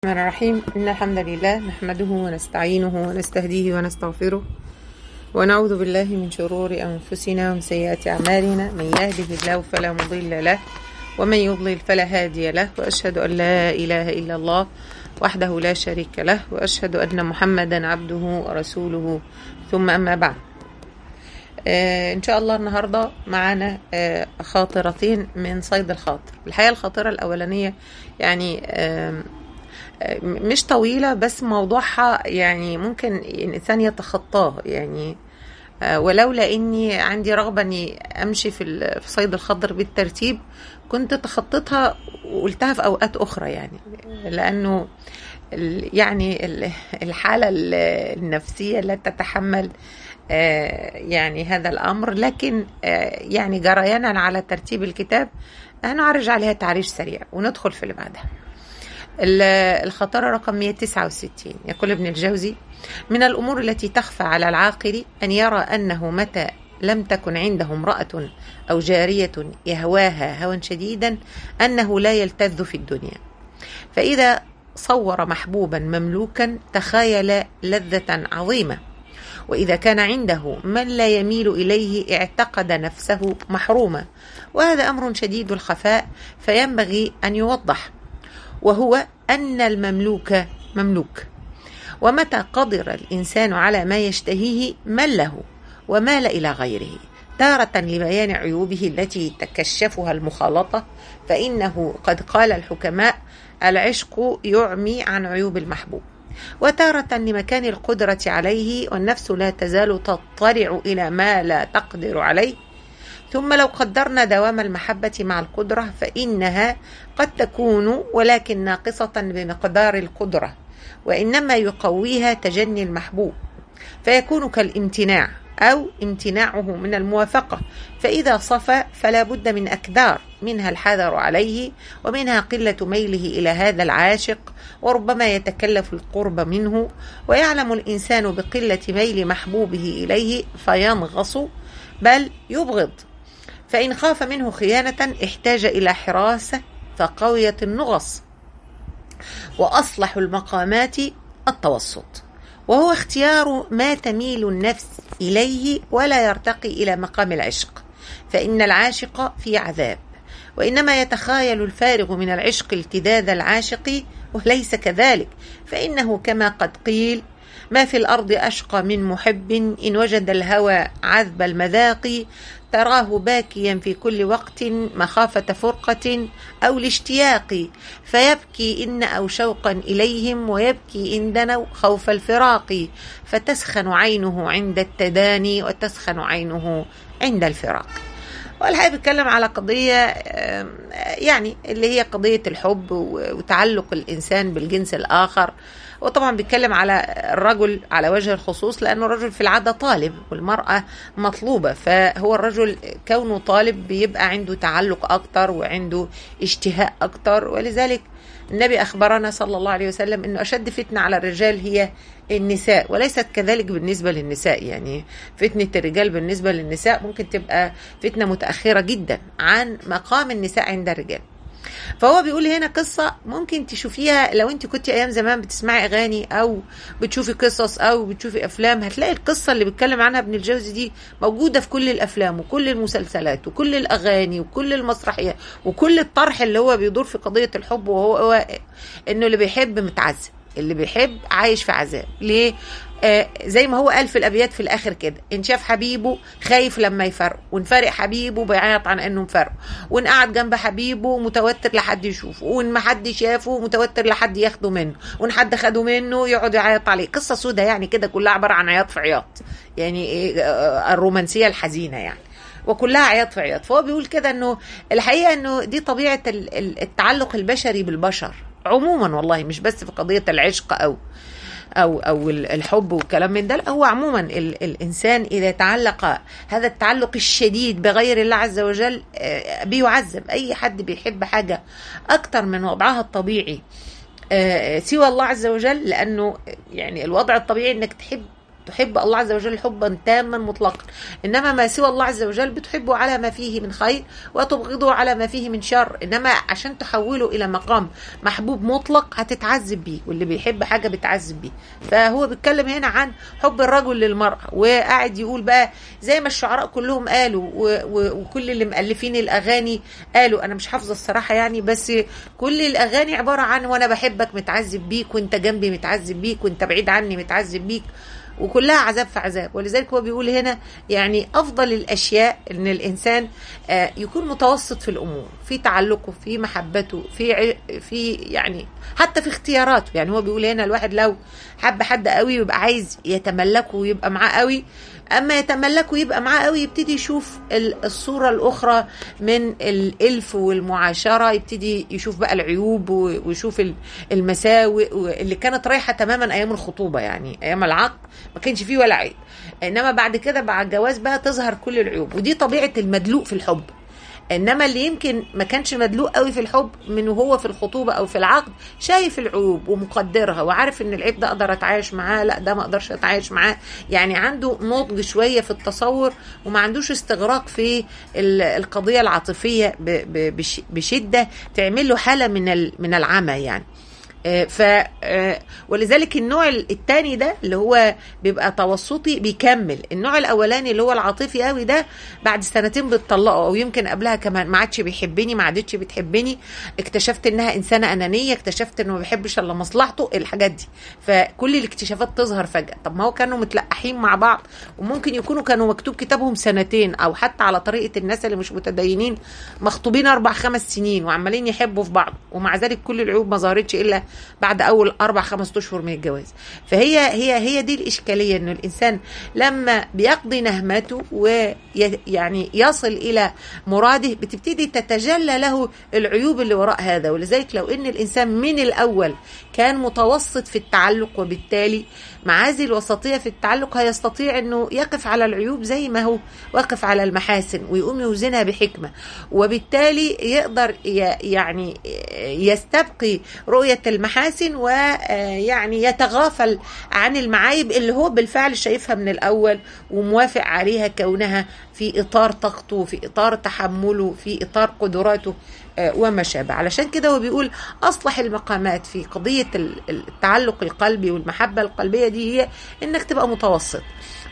الرحمن الرحيم إن الحمد لله نحمده ونستعينه ونستهديه ونستغفره ونعوذ بالله من شرور أنفسنا ومن سيئات أعمالنا من يهده الله فلا مضل له ومن يضلل فلا هادي له وأشهد أن لا إله إلا الله وحده لا شريك له وأشهد أن محمدا عبده ورسوله ثم أما بعد آه إن شاء الله النهاردة معنا آه خاطرتين من صيد الخاطر الحقيقة الخاطرة الأولانية يعني آه مش طويلة بس موضوعها يعني ممكن الإنسان يتخطاه يعني ولولا إني عندي رغبة إني أمشي في في صيد الخضر بالترتيب كنت تخطيتها وقلتها في أوقات أخرى يعني لأنه يعني الحالة النفسية لا تتحمل يعني هذا الأمر لكن يعني جريانا على ترتيب الكتاب هنعرج عليها تعريج سريع وندخل في اللي بعدها الخطارة رقم 169 يقول ابن الجوزي من الأمور التي تخفى على العاقل أن يرى أنه متى لم تكن عنده امرأة أو جارية يهواها هوى شديدا أنه لا يلتذ في الدنيا فإذا صور محبوبا مملوكا تخيل لذة عظيمة وإذا كان عنده من لا يميل إليه اعتقد نفسه محرومة وهذا أمر شديد الخفاء فينبغي أن يوضح وهو أن المملوك مملوك ومتى قدر الإنسان على ما يشتهيه مله ومال إلى غيره تارة لبيان عيوبه التي تكشفها المخالطة فإنه قد قال الحكماء العشق يعمي عن عيوب المحبوب وتارة لمكان القدرة عليه والنفس لا تزال تضطرع إلى ما لا تقدر عليه ثم لو قدرنا دوام المحبة مع القدرة فإنها قد تكون ولكن ناقصة بمقدار القدرة وإنما يقويها تجني المحبوب فيكون كالامتناع أو امتناعه من الموافقة فإذا صفى فلا بد من أكدار منها الحذر عليه ومنها قلة ميله إلى هذا العاشق وربما يتكلف القرب منه ويعلم الإنسان بقلة ميل محبوبه إليه فينغص بل يبغض فإن خاف منه خيانة احتاج إلى حراسة فقويت النغص وأصلح المقامات التوسط وهو اختيار ما تميل النفس إليه ولا يرتقي إلى مقام العشق فإن العاشق في عذاب وإنما يتخايل الفارغ من العشق التذاذ العاشق وليس كذلك فإنه كما قد قيل ما في الأرض أشقى من محب إن وجد الهوى عذب المذاق تراه باكيا في كل وقت مخافة فرقة أو الاشتياق فيبكي إن أو شوقا إليهم ويبكي إن دنوا خوف الفراق فتسخن عينه عند التداني وتسخن عينه عند الفراق والحقيقة بيتكلم على قضية يعني اللي هي قضية الحب وتعلق الإنسان بالجنس الآخر وطبعا بيتكلم على الرجل على وجه الخصوص لأنه الرجل في العادة طالب والمرأة مطلوبة فهو الرجل كونه طالب بيبقى عنده تعلق أكتر وعنده اشتهاء أكتر ولذلك النبي أخبرنا صلى الله عليه وسلم أنه أشد فتنة على الرجال هي النساء وليست كذلك بالنسبة للنساء يعني فتنة الرجال بالنسبة للنساء ممكن تبقى فتنة متأخرة جدا عن مقام النساء عند الرجال فهو بيقول هنا قصة ممكن تشوفيها لو انت كنت ايام زمان بتسمعي اغاني او بتشوفي قصص او بتشوفي افلام هتلاقي القصة اللي بيتكلم عنها ابن الجوزي دي موجودة في كل الافلام وكل المسلسلات وكل الاغاني وكل المسرحيات وكل الطرح اللي هو بيدور في قضية الحب وهو هو انه اللي بيحب متعذب اللي بيحب عايش في عذاب ليه آه زي ما هو قال في الابيات في الاخر كده ان شاف حبيبه خايف لما يفرق وان فارق حبيبه بيعيط عن انه مفرق وان قعد جنب حبيبه متوتر لحد يشوفه وان ما حد شافه متوتر لحد ياخده منه وان حد خده منه يقعد يعيط عليه قصه سودة يعني كده كلها عباره عن عياط في عياط يعني إيه آه الرومانسيه الحزينه يعني وكلها عياط في عياط فهو بيقول كده انه الحقيقه انه دي طبيعه التعلق البشري بالبشر عموما والله مش بس في قضيه العشق او او او الحب والكلام من ده هو عموما ال الانسان اذا تعلق هذا التعلق الشديد بغير الله عز وجل بيعذب اي حد بيحب حاجه اكتر من وضعها الطبيعي سوى الله عز وجل لانه يعني الوضع الطبيعي انك تحب تحب الله عز وجل حبا تاما مطلقا انما ما سوى الله عز وجل بتحبه على ما فيه من خير وتبغضه على ما فيه من شر انما عشان تحوله الى مقام محبوب مطلق هتتعذب بيه واللي بيحب حاجه بيتعذب بيه فهو بيتكلم هنا عن حب الرجل للمراه وقاعد يقول بقى زي ما الشعراء كلهم قالوا و- و- وكل اللي مؤلفين الاغاني قالوا انا مش حافظه الصراحه يعني بس كل الاغاني عباره عن وانا بحبك متعذب بيك وانت جنبي متعذب بيك وانت بعيد عني متعذب بيك وكلها عذاب في عذاب ولذلك هو بيقول هنا يعني افضل الاشياء ان الانسان آه، يكون متوسط في الامور في تعلقه في محبته في ع- في يعني حتى في اختياراته يعني هو بيقول هنا الواحد لو حب حد قوي ويبقى عايز يتملكه ويبقى معاه قوي اما يتملكه ويبقى معاه قوي يبتدي يشوف ال- الصوره الاخرى من الالف والمعاشره يبتدي يشوف بقى العيوب و- ويشوف ال- المساوئ و- اللي كانت رايحه تماما ايام الخطوبه يعني ايام العقد ما كانش فيه ولا عيب انما بعد كده بعد الجواز بقى تظهر كل العيوب ودي طبيعه المدلوق في الحب انما اللي يمكن ما كانش مدلوق قوي في الحب من وهو في الخطوبه او في العقد شايف العيوب ومقدرها وعارف ان العيب ده اقدر اتعايش معاه لا ده ما اقدرش اتعايش معاه يعني عنده نضج شويه في التصور وما عندوش استغراق في ال- القضيه العاطفيه ب- ب- بش- بشده تعمل له حاله من ال- من العمى يعني آه، ف آه، ولذلك النوع الثاني ده اللي هو بيبقى توسطي بيكمل النوع الاولاني اللي هو العاطفي قوي ده بعد سنتين بتطلقوا او يمكن قبلها كمان ما عادش بيحبني ما عادتش بتحبني اكتشفت انها انسانه انانيه اكتشفت انه ما بيحبش الا مصلحته الحاجات دي فكل الاكتشافات تظهر فجاه طب ما هو كانوا متلقحين مع بعض وممكن يكونوا كانوا مكتوب كتابهم سنتين او حتى على طريقه الناس اللي مش متدينين مخطوبين اربع خمس سنين وعمالين يحبوا في بعض ومع ذلك كل العيوب ما ظهرتش الا بعد اول اربع خمس اشهر من الجواز فهي هي هي دي الاشكاليه انه الانسان لما بيقضي نهمته ويعني يصل الى مراده بتبتدي تتجلى له العيوب اللي وراء هذا ولذلك لو ان الانسان من الاول كان متوسط في التعلق وبالتالي مع هذه الوسطيه في التعلق هيستطيع انه يقف على العيوب زي ما هو واقف على المحاسن ويقوم يوزنها بحكمه وبالتالي يقدر ي- يعني يستبقي رؤيه المحاسن ويعني يتغافل عن المعايب اللي هو بالفعل شايفها من الاول وموافق عليها كونها في اطار طاقته في اطار تحمله في اطار قدراته آه، وما شابه علشان كده هو بيقول اصلح المقامات في قضيه ال- التعلق القلبي والمحبه القلبيه دي هي انك تبقى متوسط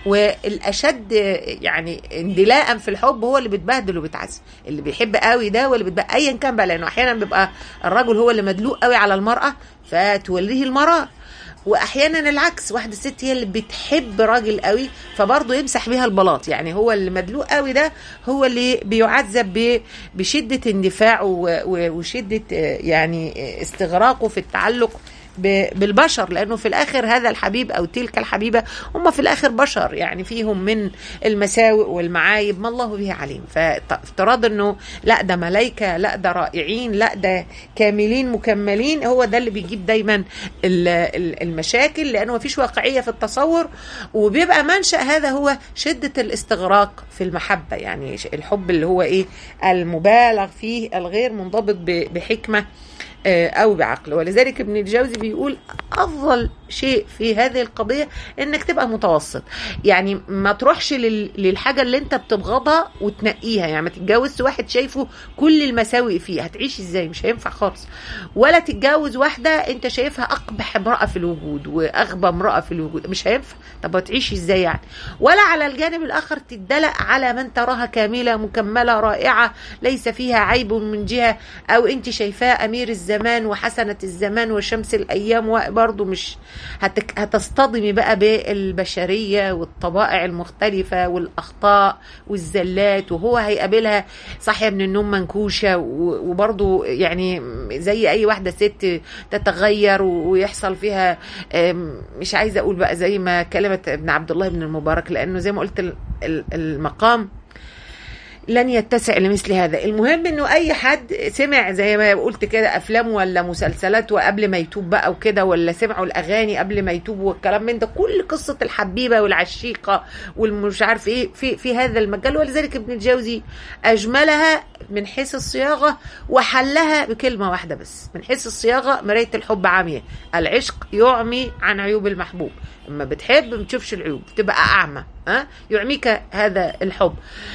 والاشد يعني اندلاء في الحب هو اللي بيتبهدل وبيتعذب اللي بيحب قوي ده واللي بيتبقى ايا كان بقى لانه احيانا بيبقى الرجل هو اللي مدلوق قوي على المراه فتوليه المراه واحيانا العكس واحده ست هي اللي بتحب راجل قوي فبرضه يمسح بيها البلاط يعني هو اللي مدلوق قوي ده هو اللي بيعذب ب- بشده اندفاعه و- و- وشده آه، يعني آه، استغراقه في التعلق ب- بالبشر لانه في الاخر هذا الحبيب او تلك الحبيبه هم في الاخر بشر يعني فيهم من المساوئ والمعايب ما الله به عليم فافتراض انه لا ده ملائكه لا ده رائعين لا ده كاملين مكملين هو ده اللي بيجيب دايما ال- ال- المشاكل لانه مفيش واقعيه في التصور وبيبقى منشا هذا هو شده الاستغراق في المحبه يعني الحب اللي هو ايه المبالغ فيه الغير منضبط ب- بحكمه آه، او بعقل ولذلك ابن الجوزي بيقول افضل شيء في هذه القضيه انك تبقى متوسط يعني ما تروحش لل- للحاجه اللي انت بتبغضها وتنقيها يعني ما تتجوزش واحد شايفه كل المساوئ فيه هتعيش ازاي مش هينفع خالص ولا تتجوز واحده انت شايفها اقبح امراه في الوجود واغبى امراه في الوجود مش هينفع طب هتعيش ازاي يعني ولا على الجانب الاخر تدلق على من تراها كامله مكمله رائعه ليس فيها عيب من جهه او انت شايفاه امير الزمان وحسنه الزمان وشمس الايام وبرضه مش هتك هتصطدمي بقى بالبشريه والطبائع المختلفه والاخطاء والزلات وهو هيقابلها صاحيه من النوم منكوشه و- وبرضه يعني زي اي واحده ست تتغير و- ويحصل فيها أم، مش عايزه اقول بقى زي ما كلمه ابن عبد الله بن المبارك لانه زي ما قلت ال- ال- المقام لن يتسع لمثل هذا المهم انه اي حد سمع زي ما قلت كده افلام ولا مسلسلات وقبل ما يتوب بقى وكده ولا سمعوا الاغاني قبل ما يتوبوا والكلام من ده كل قصه الحبيبه والعشيقه والمش عارف ايه في في هذا المجال ولذلك ابن الجوزي اجملها من حيث الصياغه وحلها بكلمه واحده بس من حيث الصياغه مرايه الحب عاميه العشق يعمي عن عيوب المحبوب اما بتحب ما بتشوفش العيوب بتبقى اعمى ها يعميك هذا الحب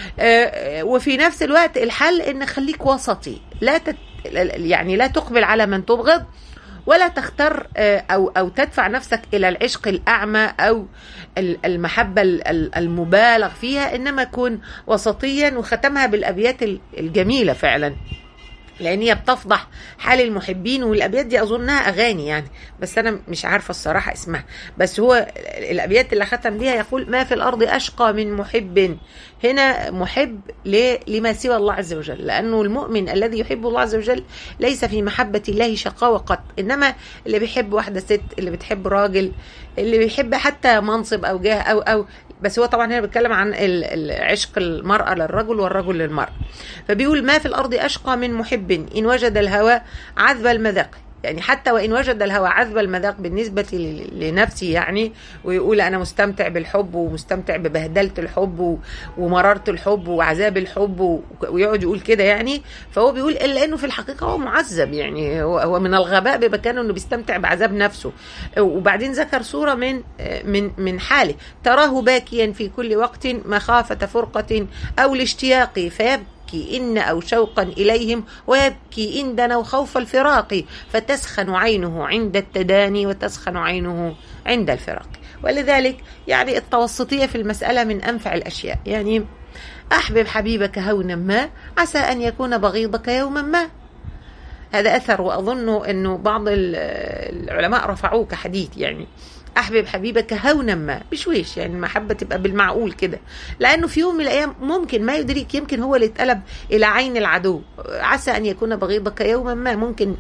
آه، وفي نفس الوقت الحل ان خليك وسطي لا تت يعني لا تقبل على من تبغض ولا تختار آه، او او تدفع نفسك الى العشق الاعمى او ال- المحبه ال- ال- المبالغ فيها انما كن وسطيا وختمها بالابيات ال- الجميله فعلا لان هي بتفضح حال المحبين والابيات دي اظنها اغاني يعني بس انا مش عارفه الصراحه اسمها بس هو الابيات اللي ختم بيها يقول ما في الارض اشقى من محب هنا محب ل- لما سوى الله عز وجل لانه المؤمن الذي يحب الله عز وجل ليس في محبه الله شقاوه قط انما اللي بيحب واحده ست اللي بتحب راجل اللي بيحب حتى منصب او جاه او او بس هو طبعا هنا بيتكلم عن ال- ال- عشق المرأة للرجل والرجل للمرأة فبيقول ما في الأرض أشقى من محب إن وجد الهوى عذب المذاق يعني حتى وإن وجد الهوى عذب المذاق بالنسبة ل- لنفسي يعني ويقول أنا مستمتع بالحب ومستمتع ببهدلة الحب و- ومرارة الحب وعذاب الحب و- ويقعد يقول كده يعني فهو بيقول إلا إنه في الحقيقة هو معذب يعني هو هو من الغباء بمكانه إنه بيستمتع بعذاب نفسه وبعدين ذكر صورة من من من حاله تراه باكيا في كل وقت مخافة فرقة أو الاشتياق فيبكي إن أو شوقا إليهم ويبكي إن دنوا خوف الفراق فتسخن عينه عند التداني وتسخن عينه عند الفراق ولذلك يعني التوسطية في المسألة من أنفع الأشياء يعني أحبب حبيبك هونا ما عسى أن يكون بغيضك يوما ما هذا أثر وأظن أنه بعض ال- العلماء رفعوه كحديث يعني أحبب حبيبك هونا ما بشويش يعني المحبة تبقى بالمعقول كده لأنه في يوم من الأيام ممكن ما يدريك يمكن هو اللي اتقلب إلى عين العدو عسى أن يكون بغيضك يوما ما ممكن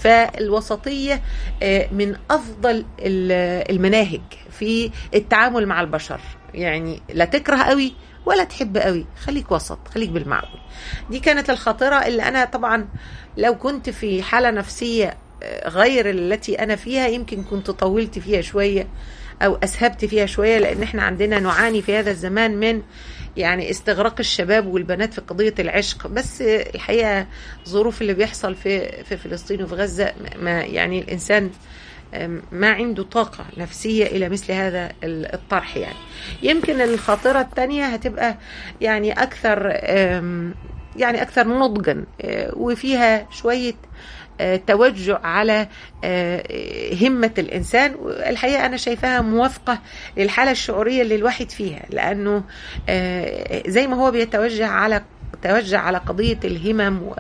فالوسطية آه، من أفضل ال- المناهج في التعامل مع البشر يعني لا تكره قوي ولا تحب قوي خليك وسط خليك بالمعقول دي كانت الخاطرة اللي أنا طبعا لو كنت في حالة نفسية آه، غير التي أنا فيها يمكن كنت طولت فيها شوية أو أسهبت فيها شوية لأن احنا عندنا نعاني في هذا الزمان من يعني استغراق الشباب والبنات في قضية العشق بس آه، الحقيقة الظروف اللي بيحصل في في فلسطين وفي غزة ما يعني الإنسان آم، ما عنده طاقة نفسية إلى مثل هذا ال- الطرح يعني يمكن الخاطرة الثانية هتبقى يعني أكثر آم، يعني أكثر نضجا آه، وفيها شوية آه، توجع على آه، همة الإنسان الحقيقة أنا شايفاها موافقة للحالة الشعورية اللي الواحد فيها لأنه آه، زي ما هو بيتوجه على توجه على قضية الهمم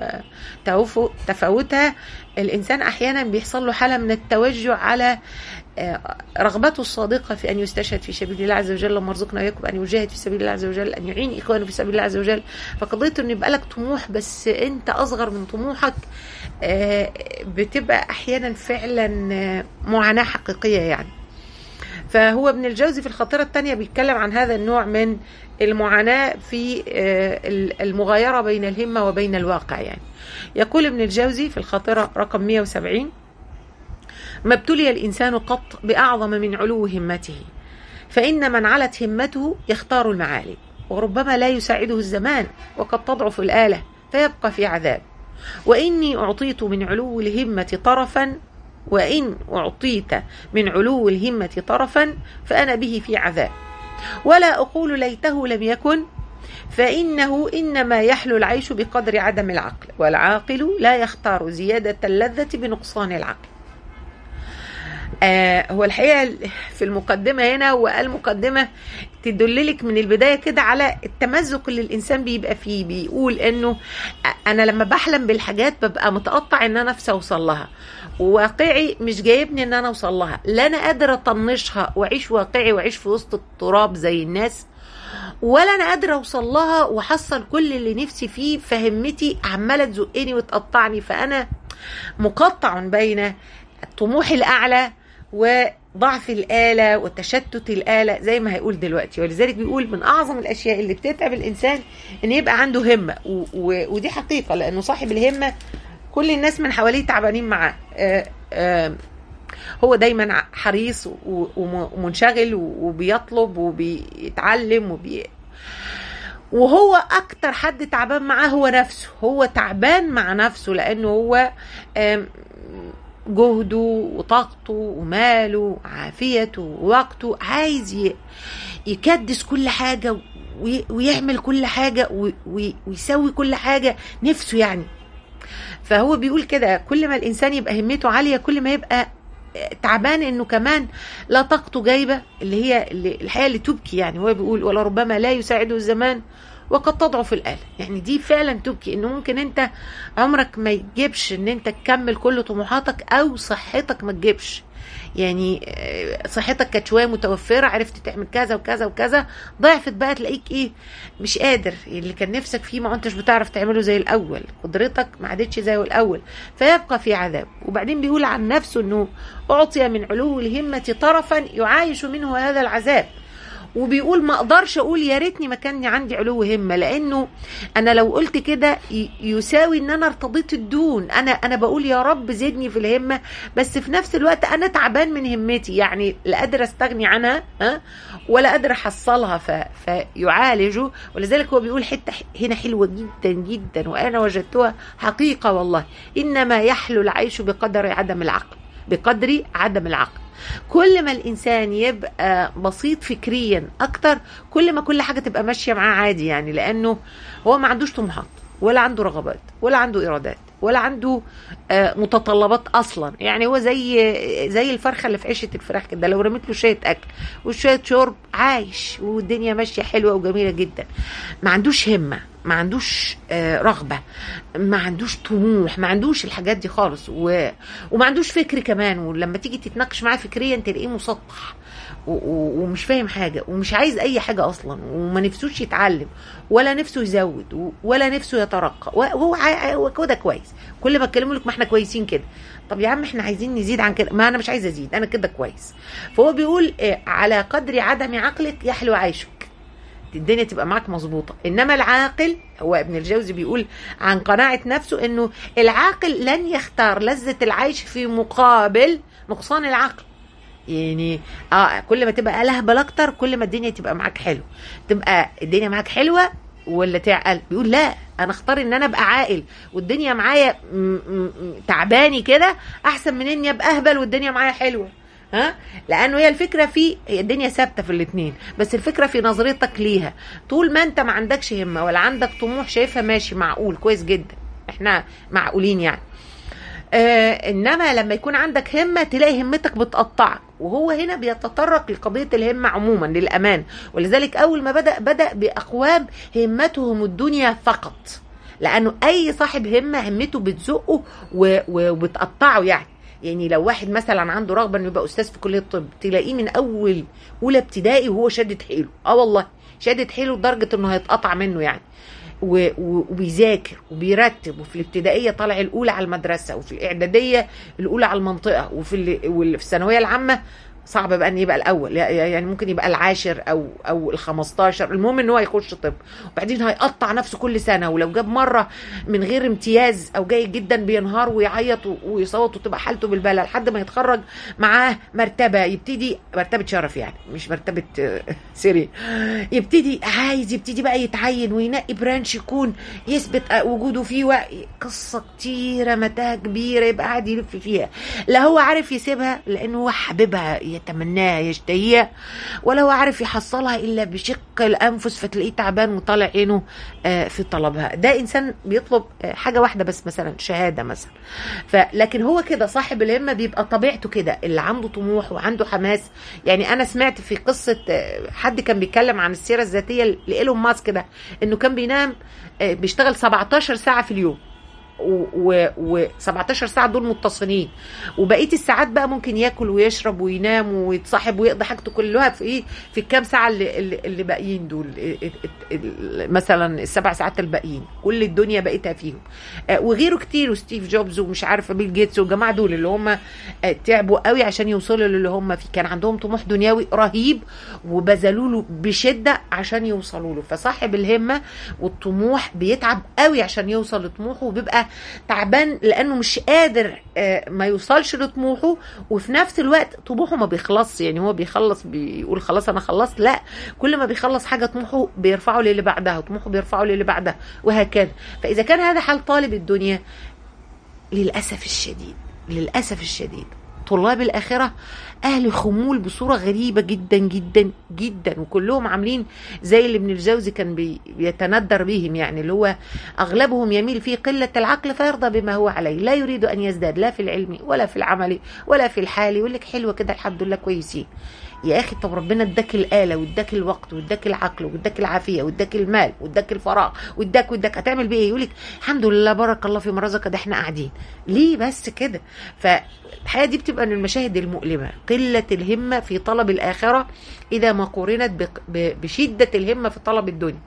وتفاوتها الإنسان أحيانا بيحصل له حالة من التوجع على آه، رغبته الصادقة في أن يستشهد في سبيل الله عز وجل اللهم ارزقنا وإياكم أن يجاهد في سبيل الله عز وجل أن يعين إخوانه في سبيل الله عز وجل فقضية أن يبقى لك طموح بس أنت أصغر من طموحك آه، بتبقى أحيانا فعلا آه، معاناة حقيقية يعني فهو ابن الجوزي في الخطيرة الثانية بيتكلم عن هذا النوع من المعاناة في آه، المغايرة بين الهمة وبين الواقع يعني يقول ابن الجوزي في الخاطرة رقم 170 ما ابتلي الإنسان قط بأعظم من علو همته فإن من علت همته يختار المعالي وربما لا يساعده الزمان وقد تضعف الآلة فيبقى في عذاب وإني أعطيت من علو الهمة طرفا وإن أعطيت من علو الهمة طرفا فأنا به في عذاب ولا أقول ليته لم يكن فإنه إنما يحلو العيش بقدر عدم العقل والعاقل لا يختار زيادة اللذة بنقصان العقل آه هو الحقيقة في المقدمة هنا وقال مقدمة تدللك من البداية كده على التمزق اللي الإنسان بيبقى فيه بيقول إنه أنا لما بحلم بالحاجات ببقى متقطع إن أنا نفسي أوصل لها وواقعي مش جايبني إن أنا أوصل لها لا أنا قادرة أطنشها وأعيش واقعي وأعيش في وسط التراب زي الناس ولا انا قادره اوصل لها واحصل كل اللي نفسي فيه فهمتي عماله تزقني وتقطعني فانا مقطع بين الطموح الاعلى وضعف الآلة وتشتت الآلة زي ما هيقول دلوقتي ولذلك بيقول من أعظم الأشياء اللي بتتعب الإنسان إن يبقى عنده همة و- و- ودي حقيقة لأنه صاحب الهمة كل الناس من حواليه تعبانين معاه آه، آه، هو دايما حريص و- وم- ومنشغل وبيطلب وبيتعلم وبي وهو اكتر حد تعبان معاه هو نفسه هو تعبان مع نفسه لانه هو آم، جهده وطاقته وماله وعافيته ووقته عايز ي- يكدس كل حاجة وي- ويعمل كل حاجة وي- وي- ويسوي كل حاجة نفسه يعني فهو بيقول كده كل ما الإنسان يبقى همته عالية كل ما يبقى تعبان انه كمان لا طاقته جايبه اللي هي اللي الحياه اللي تبكي يعني هو بيقول ولربما لا يساعده الزمان وقد تضعف الآلة يعني دي فعلا تبكي انه ممكن انت عمرك ما يجيبش ان انت تكمل كل طموحاتك او صحتك ما تجيبش يعني آه، صحتك كانت شويه متوفره عرفت تعمل كذا وكذا وكذا ضعفت بقى تلاقيك ايه مش قادر اللي كان نفسك فيه ما انتش بتعرف تعمله زي الاول قدرتك ما عادتش زي الاول فيبقى في عذاب وبعدين بيقول عن نفسه انه اعطي من علو الهمه طرفا يعايش منه هذا العذاب وبيقول ما اقدرش اقول يا ريتني ما كان عندي علو همه لانه انا لو قلت كده ي- يساوي ان انا ارتضيت الدون انا انا بقول يا رب زدني في الهمه بس في نفس الوقت انا تعبان من همتي يعني لا قادر استغني عنها ها ولا قادر احصلها ف فيعالجه ولذلك هو بيقول حته ح- هنا حلوه جدا جدا وانا وجدتها حقيقه والله انما يحلو العيش بقدر عدم العقل بقدر عدم العقل كل ما الانسان يبقى بسيط فكريا اكتر كل ما كل حاجه تبقى ماشيه معاه عادي يعني لانه هو ما عندوش طموحات ولا عنده رغبات ولا عنده ارادات ولا عنده آه، متطلبات اصلا يعني هو زي زي الفرخه اللي في عشه الفراخ كده لو رميت له شويه اكل وشويه شرب عايش والدنيا ماشيه حلوه وجميله جدا ما عندوش همه ما عندوش آه، رغبه ما عندوش طموح ما عندوش الحاجات دي خالص و... وما عندوش فكر كمان ولما تيجي تتناقش معاه فكريا تلاقيه مسطح و... و... ومش فاهم حاجه ومش عايز اي حاجه اصلا وما نفسوش يتعلم ولا نفسه يزود و... ولا نفسه يترقى وهو ع... هو كده كويس كل ما اتكلموا لك ما احنا كويسين كده طب يا عم احنا عايزين نزيد عن كده ما انا مش عايزه ازيد انا كده كويس فهو بيقول آه، على قدر عدم عقلك يحلو عيشك الدنيا تبقى معاك مظبوطه انما العاقل هو ابن الجوزي بيقول عن قناعه نفسه انه العاقل لن يختار لذه العيش في مقابل نقصان العقل يعني اه كل ما تبقى لهبل اكتر كل ما الدنيا تبقى معاك حلو تبقى الدنيا معاك حلوه ولا تعقل بيقول لا انا اختار ان انا ابقى عاقل والدنيا معايا م- م- م- تعباني كده احسن من اني ابقى اهبل والدنيا معايا حلوه ها لانه هي الفكره في هي الدنيا ثابته في الاثنين بس الفكره في نظرتك ليها طول ما انت ما عندكش همه ولا عندك طموح شايفها ماشي معقول كويس جدا احنا معقولين يعني آه انما لما يكون عندك همه تلاقي همتك بتقطعك وهو هنا بيتطرق لقضيه الهمه عموما للامان ولذلك اول ما بدا بدا باقوام همتهم الدنيا فقط لانه اي صاحب همه همته بتزقه و- و- وبتقطعه يعني يعني لو واحد مثلا عنده رغبه انه يبقى استاذ في كليه الطب تلاقيه من اول اولى ابتدائي وهو شادد حيله اه والله شادد حيله لدرجه انه هيتقطع منه يعني و- و- وبيذاكر وبيرتب وفي الابتدائيه طالع الاولى على المدرسه وفي الاعداديه الاولى على المنطقه وفي ال- وال- في الثانويه العامه صعب بقى ان يبقى الاول يعني ممكن يبقى العاشر او او ال15 المهم ان هو يخش طب وبعدين هيقطع نفسه كل سنه ولو جاب مره من غير امتياز او جيد جدا بينهار ويعيط و- ويصوت وتبقى حالته بالبلة لحد ما يتخرج معاه مرتبه يبتدي مرتبه شرف يعني مش مرتبه آه، سري يبتدي عايز يبتدي بقى يتعين وينقي برانش يكون يثبت آه، وجوده فيه و... قصه كتيره متاهه كبيره يبقى قاعد يلف فيها لا هو عارف يسيبها لانه هو حاببها يتمناها يشتهيها ولا هو عارف يحصلها الا بشق الانفس فتلاقيه تعبان وطالع عينه آه، في طلبها ده انسان بيطلب آه، حاجه واحده بس مثلا شهاده مثلا فلكن هو كده صاحب الهمه بيبقى طبيعته كده اللي عنده طموح وعنده حماس يعني انا سمعت في قصه آه، حد كان بيتكلم عن السيره الذاتيه لايلون ماسك ده انه كان بينام آه، بيشتغل 17 ساعه في اليوم و17 ساعه دول متصلين وبقيه الساعات بقى ممكن ياكل ويشرب وينام ويتصاحب ويقضي حاجته كلها في ايه في الكام ساعه اللي, اللي, اللي باقيين دول ال- ال- ال- مثلا السبع ساعات الباقيين كل الدنيا بقيتها فيهم آه، وغيره كتير وستيف جوبز ومش عارفه بيل جيتس والجماعه دول اللي هم آه، تعبوا قوي عشان يوصلوا للي هم فيه كان عندهم طموح دنيوي رهيب وبذلوا له بشده عشان يوصلوا له فصاحب الهمه والطموح بيتعب قوي عشان يوصل لطموحه وبيبقى تعبان لانه مش قادر آه، ما يوصلش لطموحه وفي نفس الوقت طموحه ما بيخلصش يعني هو بيخلص بيقول خلاص انا خلصت لا كل ما بيخلص حاجه طموحه بيرفعه للي بعدها وطموحه بيرفعه للي بعدها وهكذا فاذا كان هذا حال طالب الدنيا للاسف الشديد للاسف الشديد طلاب الاخره اهل خمول بصوره غريبه جدا جدا جدا وكلهم عاملين زي اللي ابن الجوزي كان بي- بيتندر بهم يعني اللي هو اغلبهم يميل في قله العقل فيرضى بما هو عليه لا يريد ان يزداد لا في العلم ولا في العمل ولا في الحال يقول لك حلوه كده الحمد لله كويسين يا اخي طب ربنا اداك الاله واداك الوقت واداك العقل واداك العافيه واداك المال واداك الفراغ واداك واداك هتعمل بيه ايه يقول لك الحمد لله بارك الله في مرزقك ده احنا قاعدين ليه بس كده فالحقيقه دي بتبقى من المشاهد المؤلمه قله الهمه في طلب الاخره اذا ما قورنت بق- ب- بشده الهمه في طلب الدنيا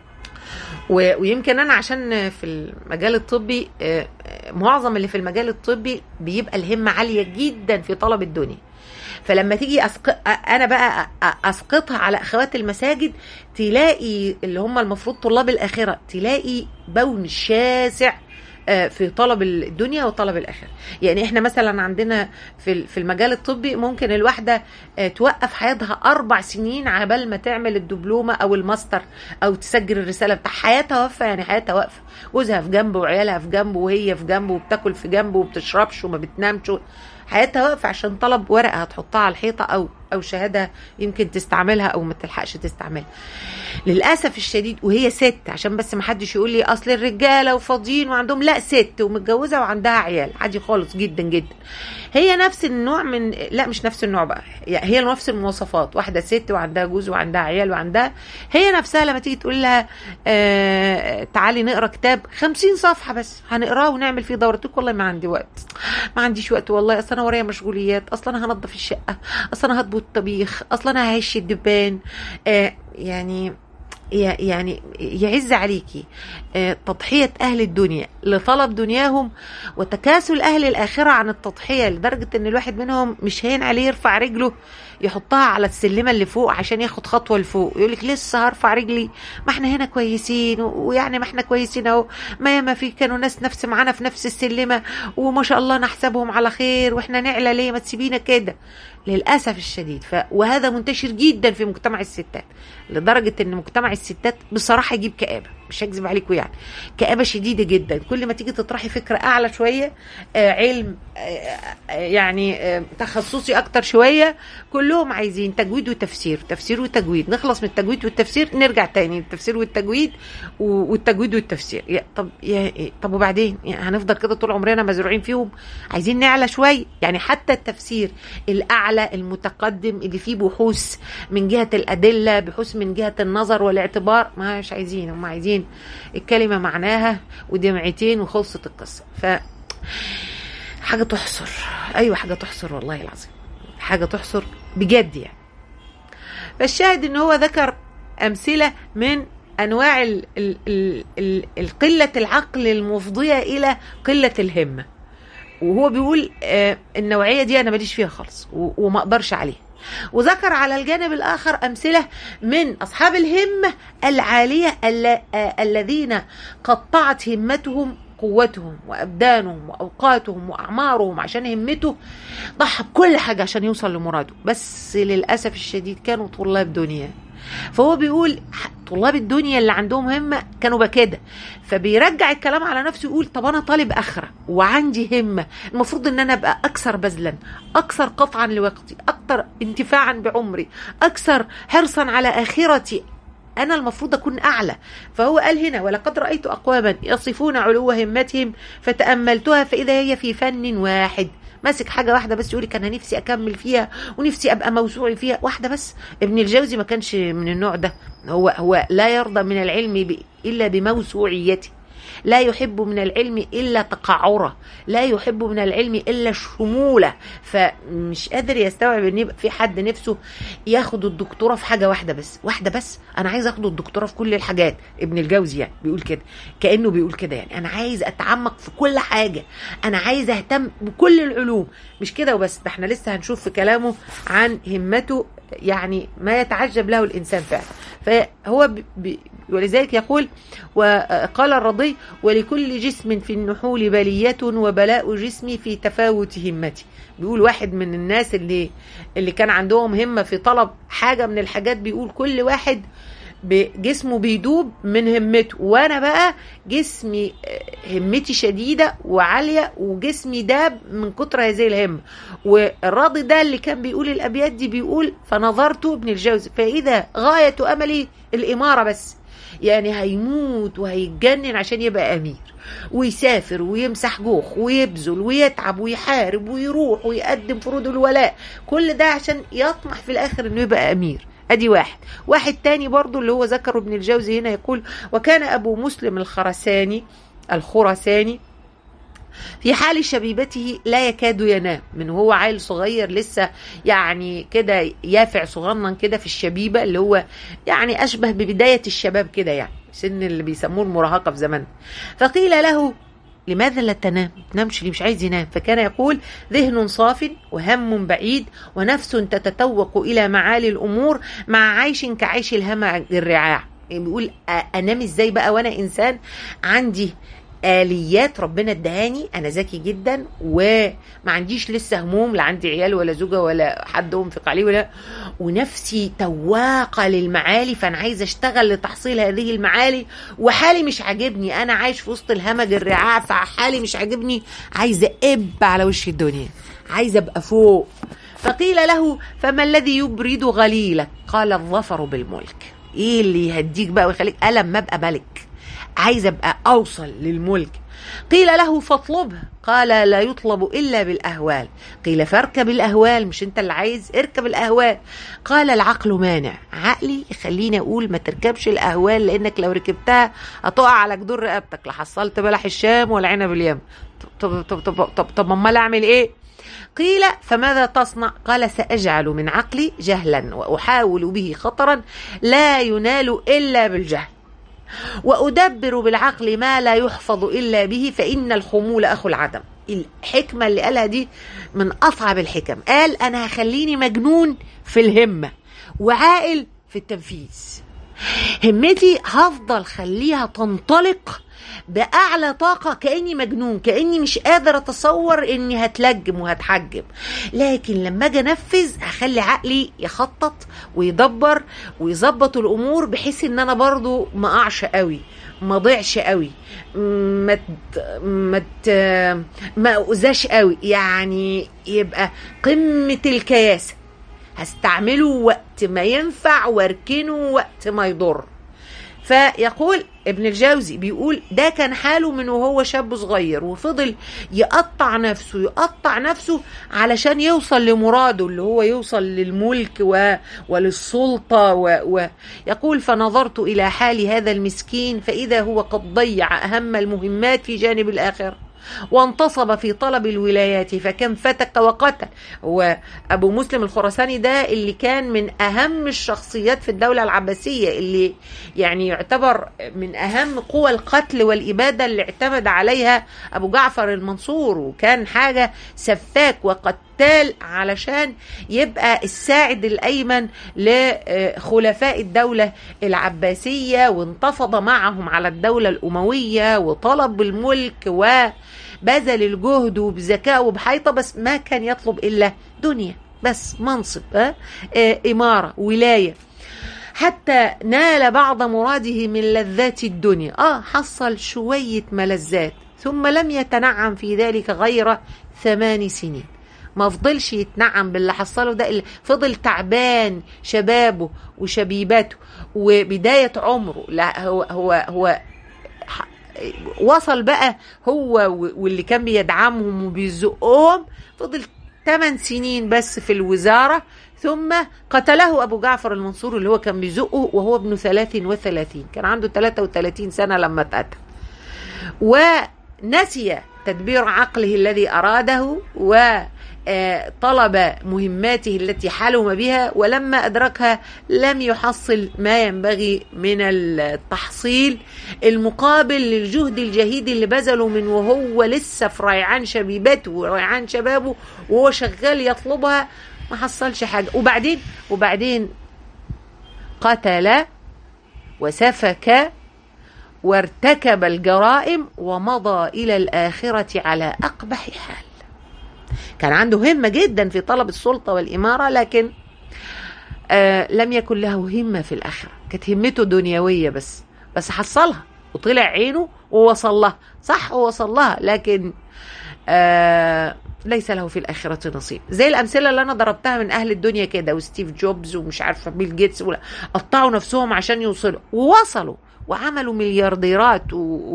و- ويمكن انا عشان في المجال الطبي آه، آه، معظم اللي في المجال الطبي بيبقى الهمه عاليه جدا في طلب الدنيا فلما تيجي أسق... انا بقى أ- اسقطها على اخوات المساجد تلاقي اللي هم المفروض طلاب الاخره تلاقي بون شاسع آه، في طلب الدنيا وطلب الاخره يعني احنا مثلا عندنا في ال- في المجال الطبي ممكن الواحده آه، توقف حياتها اربع سنين عبال ما تعمل الدبلومه او الماستر او تسجل الرساله بتاع حياتها واقفه يعني حياتها واقفه جوزها في جنبه وعيالها في جنبه وهي في جنبه وبتاكل في جنبه وبتشربش وما بتنامش حياتها واقفه عشان طلب ورقه هتحطها على الحيطه او او شهاده يمكن تستعملها او ما تلحقش تستعملها للاسف الشديد وهي ست عشان بس ما حدش يقول لي اصل الرجاله وفاضيين وعندهم لا ست ومتجوزه وعندها عيال عادي خالص جدا جدا هي نفس النوع من لا مش نفس النوع بقى يعني هي نفس المواصفات واحده ست وعندها جوز وعندها عيال وعندها هي نفسها لما تيجي تقول لها آه تعالي نقرا كتاب خمسين صفحه بس هنقراه ونعمل فيه دوره تقول والله ما عندي وقت ما عنديش وقت والله اصل انا ورايا مشغوليات اصل انا هنظف الشقه اصل انا هطبخ الطبيخ اصل انا ههش الدبان آه يعني يا- يعني يعز عليكي آه، تضحية أهل الدنيا لطلب دنياهم وتكاسل أهل الآخرة عن التضحية لدرجة إن الواحد منهم مش هين عليه يرفع رجله يحطها على السلمة اللي فوق عشان ياخد خطوة لفوق يقول لك لسه هرفع رجلي ما احنا هنا كويسين و- ويعني ما احنا كويسين اهو ما ياما في كانوا ناس نفس معانا في نفس السلمة وما شاء الله نحسبهم على خير واحنا نعلى ليه ما تسيبينا كده للاسف الشديد ف... وهذا منتشر جدا في مجتمع الستات لدرجه ان مجتمع الستات بصراحه يجيب كابه مش هكذب عليكم يعني كابه شديده جدا كل ما تيجي تطرحي فكره اعلى شويه آه علم آه آه، يعني آه تخصصي اكتر شويه كلهم عايزين تجويد وتفسير تفسير وتجويد نخلص من التجويد والتفسير نرجع تاني التفسير والتجويد و- والتجويد والتفسير يا طب يا طب وبعدين يعني هنفضل كده طول عمرنا مزروعين فيهم عايزين نعلى شويه يعني حتى التفسير الاعلى المتقدم اللي فيه بحوث من جهه الادله بحوث من جهه النظر والاعتبار ما مش عايزين هم عايزين الكلمه معناها ودمعتين وخلصت القصه ف حاجه تحصر ايوه حاجه تحصر والله العظيم حاجه تحصر بجد يعني فالشاهد ان هو ذكر امثله من انواع ال ال ال ال القله العقل المفضيه الى قله الهمه وهو بيقول آه النوعيه دي انا ماليش فيها خالص و- وما اقدرش عليها وذكر على الجانب الاخر امثله من اصحاب الهمه العاليه الل- آه الذين قطعت همتهم قوتهم وابدانهم واوقاتهم واعمارهم عشان همته ضحى بكل حاجه عشان يوصل لمراده بس للاسف الشديد كانوا طلاب دنيا فهو بيقول ح- طلاب الدنيا اللي عندهم همه كانوا بكده فبيرجع الكلام على نفسه يقول طب انا طالب اخره وعندي همه المفروض ان انا ابقى اكثر بذلا اكثر قطعا لوقتي اكثر انتفاعا بعمري اكثر حرصا على اخرتي انا المفروض اكون اعلى فهو قال هنا ولقد رايت اقواما يصفون علو همتهم فتاملتها فاذا هي في فن واحد ماسك حاجه واحده بس يقول لك انا نفسي اكمل فيها ونفسي ابقى موسوعي فيها واحده بس ابن الجوزي ما كانش من النوع ده هو هو لا يرضى من العلم ب- الا بموسوعيته لا يحب من العلم إلا تقعره لا يحب من العلم إلا الشمولة فمش قادر يستوعب ان يبقى في حد نفسه ياخد الدكتوراه في حاجة واحدة بس واحدة بس أنا عايز أخد الدكتوراه في كل الحاجات ابن الجوزي يعني بيقول كده كأنه بيقول كده يعني أنا عايز أتعمق في كل حاجة أنا عايز أهتم بكل العلوم مش كده وبس ده احنا لسه هنشوف في كلامه عن همته يعني ما يتعجب له الإنسان فعلا فهو ب... ب... ولذلك يقول وقال الرضي ولكل جسم في النحول بلية وبلاء جسمي في تفاوت همتي بيقول واحد من الناس اللي اللي كان عندهم همة في طلب حاجة من الحاجات بيقول كل واحد جسمه بيدوب من همته وانا بقى جسمي همتي شديده وعاليه وجسمي داب من كتر هذه الهمه والراضي ده اللي كان بيقول الابيات دي بيقول فنظرت ابن الجوزي فاذا غايه املي الاماره بس يعني هيموت وهيتجنن عشان يبقى امير ويسافر ويمسح جوخ ويبذل ويتعب ويحارب ويروح ويقدم فروض الولاء كل ده عشان يطمح في الاخر انه يبقى امير ادي واحد واحد تاني برضو اللي هو ذكره ابن الجوزي هنا يقول وكان ابو مسلم الخرساني الخرساني في حال شبيبته لا يكاد ينام من هو عيل صغير لسه يعني كده يافع صغنن كده في الشبيبة اللي هو يعني أشبه ببداية الشباب كده يعني سن اللي بيسموه المراهقة في زمان فقيل له لماذا لا تنام تنامش ليه مش عايز ينام فكان يقول ذهن صاف وهم بعيد ونفس تتتوق إلى معالي الأمور مع عيش كعيش الهمع الرعاع بيقول أنام إزاي بقى وأنا إنسان عندي آليات ربنا ادهاني أنا ذكي جدا وما عنديش لسه هموم لا عندي عيال ولا زوجة ولا حد أنفق عليه ولا ونفسي تواقة للمعالي فأنا عايزة أشتغل لتحصيل هذه المعالي وحالي مش عاجبني أنا عايش في وسط الهمج الرعاع فحالي مش عاجبني عايزة أب على وش الدنيا عايزة أبقى فوق فقيل له فما الذي يبرد غليلك قال الظفر بالملك ايه اللي يهديك بقى ويخليك ألم ما ابقى ملك عايز ابقى اوصل للملك قيل له فاطلبها قال لا يطلب الا بالاهوال قيل فاركب الاهوال مش انت اللي عايز اركب الاهوال قال العقل مانع عقلي يخليني اقول ما تركبش الاهوال لانك لو ركبتها هتقع على جدور رقبتك لا حصلت بلح الشام ولا عنب اليمن طب طب طب طب, طب امال اعمل ايه قيل فماذا تصنع قال سأجعل من عقلي جهلا وأحاول به خطرا لا ينال إلا بالجهل وأدبر بالعقل ما لا يحفظ إلا به فإن الخمول أخو العدم الحكمة اللي قالها دي من أصعب الحكم قال أنا هخليني مجنون في الهمة وعاقل في التنفيذ همتي هفضل خليها تنطلق بأعلى طاقة كأني مجنون كأني مش قادر أتصور إني هتلجم وهتحجم لكن لما أجي أنفذ هخلي عقلي يخطط ويدبر ويظبط الأمور بحيث إن أنا برضو ما أقعش قوي ما ضيعش قوي ما ما ما أؤذاش قوي يعني يبقى قمة الكياسة هستعمله وقت ما ينفع واركنه وقت ما يضر فيقول ابن الجوزي بيقول ده كان حاله من وهو شاب صغير وفضل يقطع نفسه يقطع نفسه علشان يوصل لمراده اللي هو يوصل للملك و... وللسلطة و... ويقول فنظرت إلى حال هذا المسكين فإذا هو قد ضيع أهم المهمات في جانب الآخرة وانتصب في طلب الولايات فكم فتك وقتل وابو مسلم الخراساني ده اللي كان من اهم الشخصيات في الدوله العباسيه اللي يعني يعتبر من اهم قوى القتل والاباده اللي اعتمد عليها ابو جعفر المنصور وكان حاجه سفاك وقتال علشان يبقى الساعد الايمن لخلفاء الدوله العباسيه وانتفض معهم على الدوله الامويه وطلب الملك و بذل الجهد وبذكاء وبحيطة بس ما كان يطلب إلا دنيا بس منصب اه؟ اه إمارة ولاية حتى نال بعض مراده من لذات الدنيا آه حصل شوية ملذات ثم لم يتنعم في ذلك غير ثمان سنين ما فضلش يتنعم باللي حصله ده اللي فضل تعبان شبابه وشبيبته وبداية عمره لا هو هو هو وصل بقى هو واللي كان بيدعمهم وبيزقهم فضل 8 سنين بس في الوزارة ثم قتله أبو جعفر المنصور اللي هو كان بيزقه وهو ابن 33 كان عنده 33 سنة لما اتقتل ونسي تدبير عقله الذي أراده وطلب مهماته التي حلم بها ولما أدركها لم يحصل ما ينبغي من التحصيل المقابل للجهد الجهيد اللي بذله من وهو لسه في ريعان شبيبته وريعان شبابه وهو شغال يطلبها ما حصلش حاجة وبعدين وبعدين قتل وسفك وارتكب الجرائم ومضى إلى الآخرة على أقبح حال كان عنده همة جدا في طلب السلطة والإمارة لكن آه لم يكن له همة في الآخرة كانت همته دنيوية بس بس حصلها وطلع عينه ووصل لها صح ووصل لها لكن آه ليس له في الآخرة نصيب زي الأمثلة اللي أنا ضربتها من أهل الدنيا كده وستيف جوبز ومش عارفة بيل جيتس ولا قطعوا نفسهم عشان يوصلوا ووصلوا وعملوا مليارديرات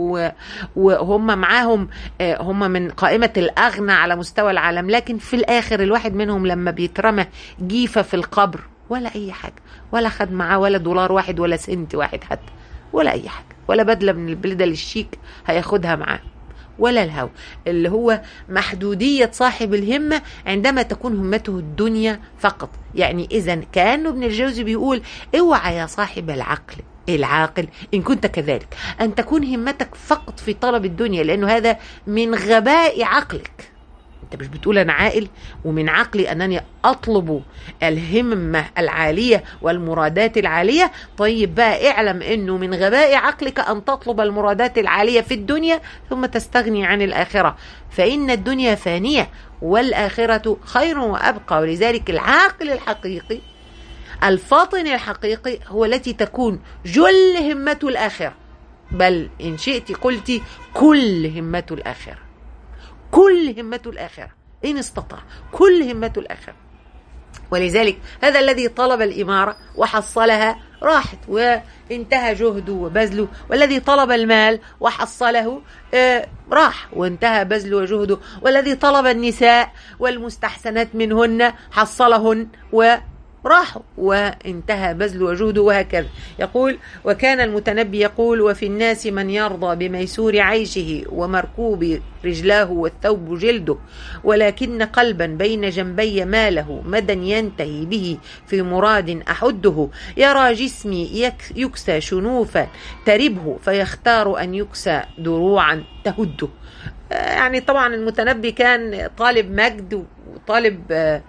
وهم معاهم هم من قائمة الأغنى على مستوى العالم لكن في الآخر الواحد منهم لما بيترمى جيفة في القبر ولا أي حاجة ولا خد معاه ولا دولار واحد ولا سنت واحد حتى ولا أي حاجة ولا بدلة من البلدة الشيك هياخدها معاه ولا الهوى اللي هو محدودية صاحب الهمة عندما تكون همته الدنيا فقط يعني إذا كأنه ابن الجوزي بيقول اوعى يا صاحب العقل العاقل إن كنت كذلك أن تكون همتك فقط في طلب الدنيا لأنه هذا من غباء عقلك انت مش بتقول انا عاقل ومن عقلي انني اطلب الهمه العاليه والمرادات العاليه طيب بقى اعلم انه من غباء عقلك ان تطلب المرادات العاليه في الدنيا ثم تستغني عن الاخره فان الدنيا فانيه والاخره خير وابقى ولذلك العاقل الحقيقي الفاطن الحقيقي هو التي تكون جل همته الاخره بل ان شئت قلت كل همته الاخره كل همته الآخرة إن استطاع كل همته الآخرة ولذلك هذا الذي طلب الإمارة وحصلها راحت وانتهى جهده وبذله والذي طلب المال وحصله آه راح وانتهى بذله وجهده والذي طلب النساء والمستحسنات منهن حصلهن و راحوا وانتهى بذل وجهده وهكذا يقول وكان المتنبي يقول وفي الناس من يرضى بميسور عيشه ومركوب رجلاه والثوب جلده ولكن قلبا بين جنبي ماله مدى ينتهي به في مراد أحده يرى جسمي يكسى شنوفا تربه فيختار أن يكسى دروعا تهده يعني طبعا المتنبي كان طالب مجد وطالب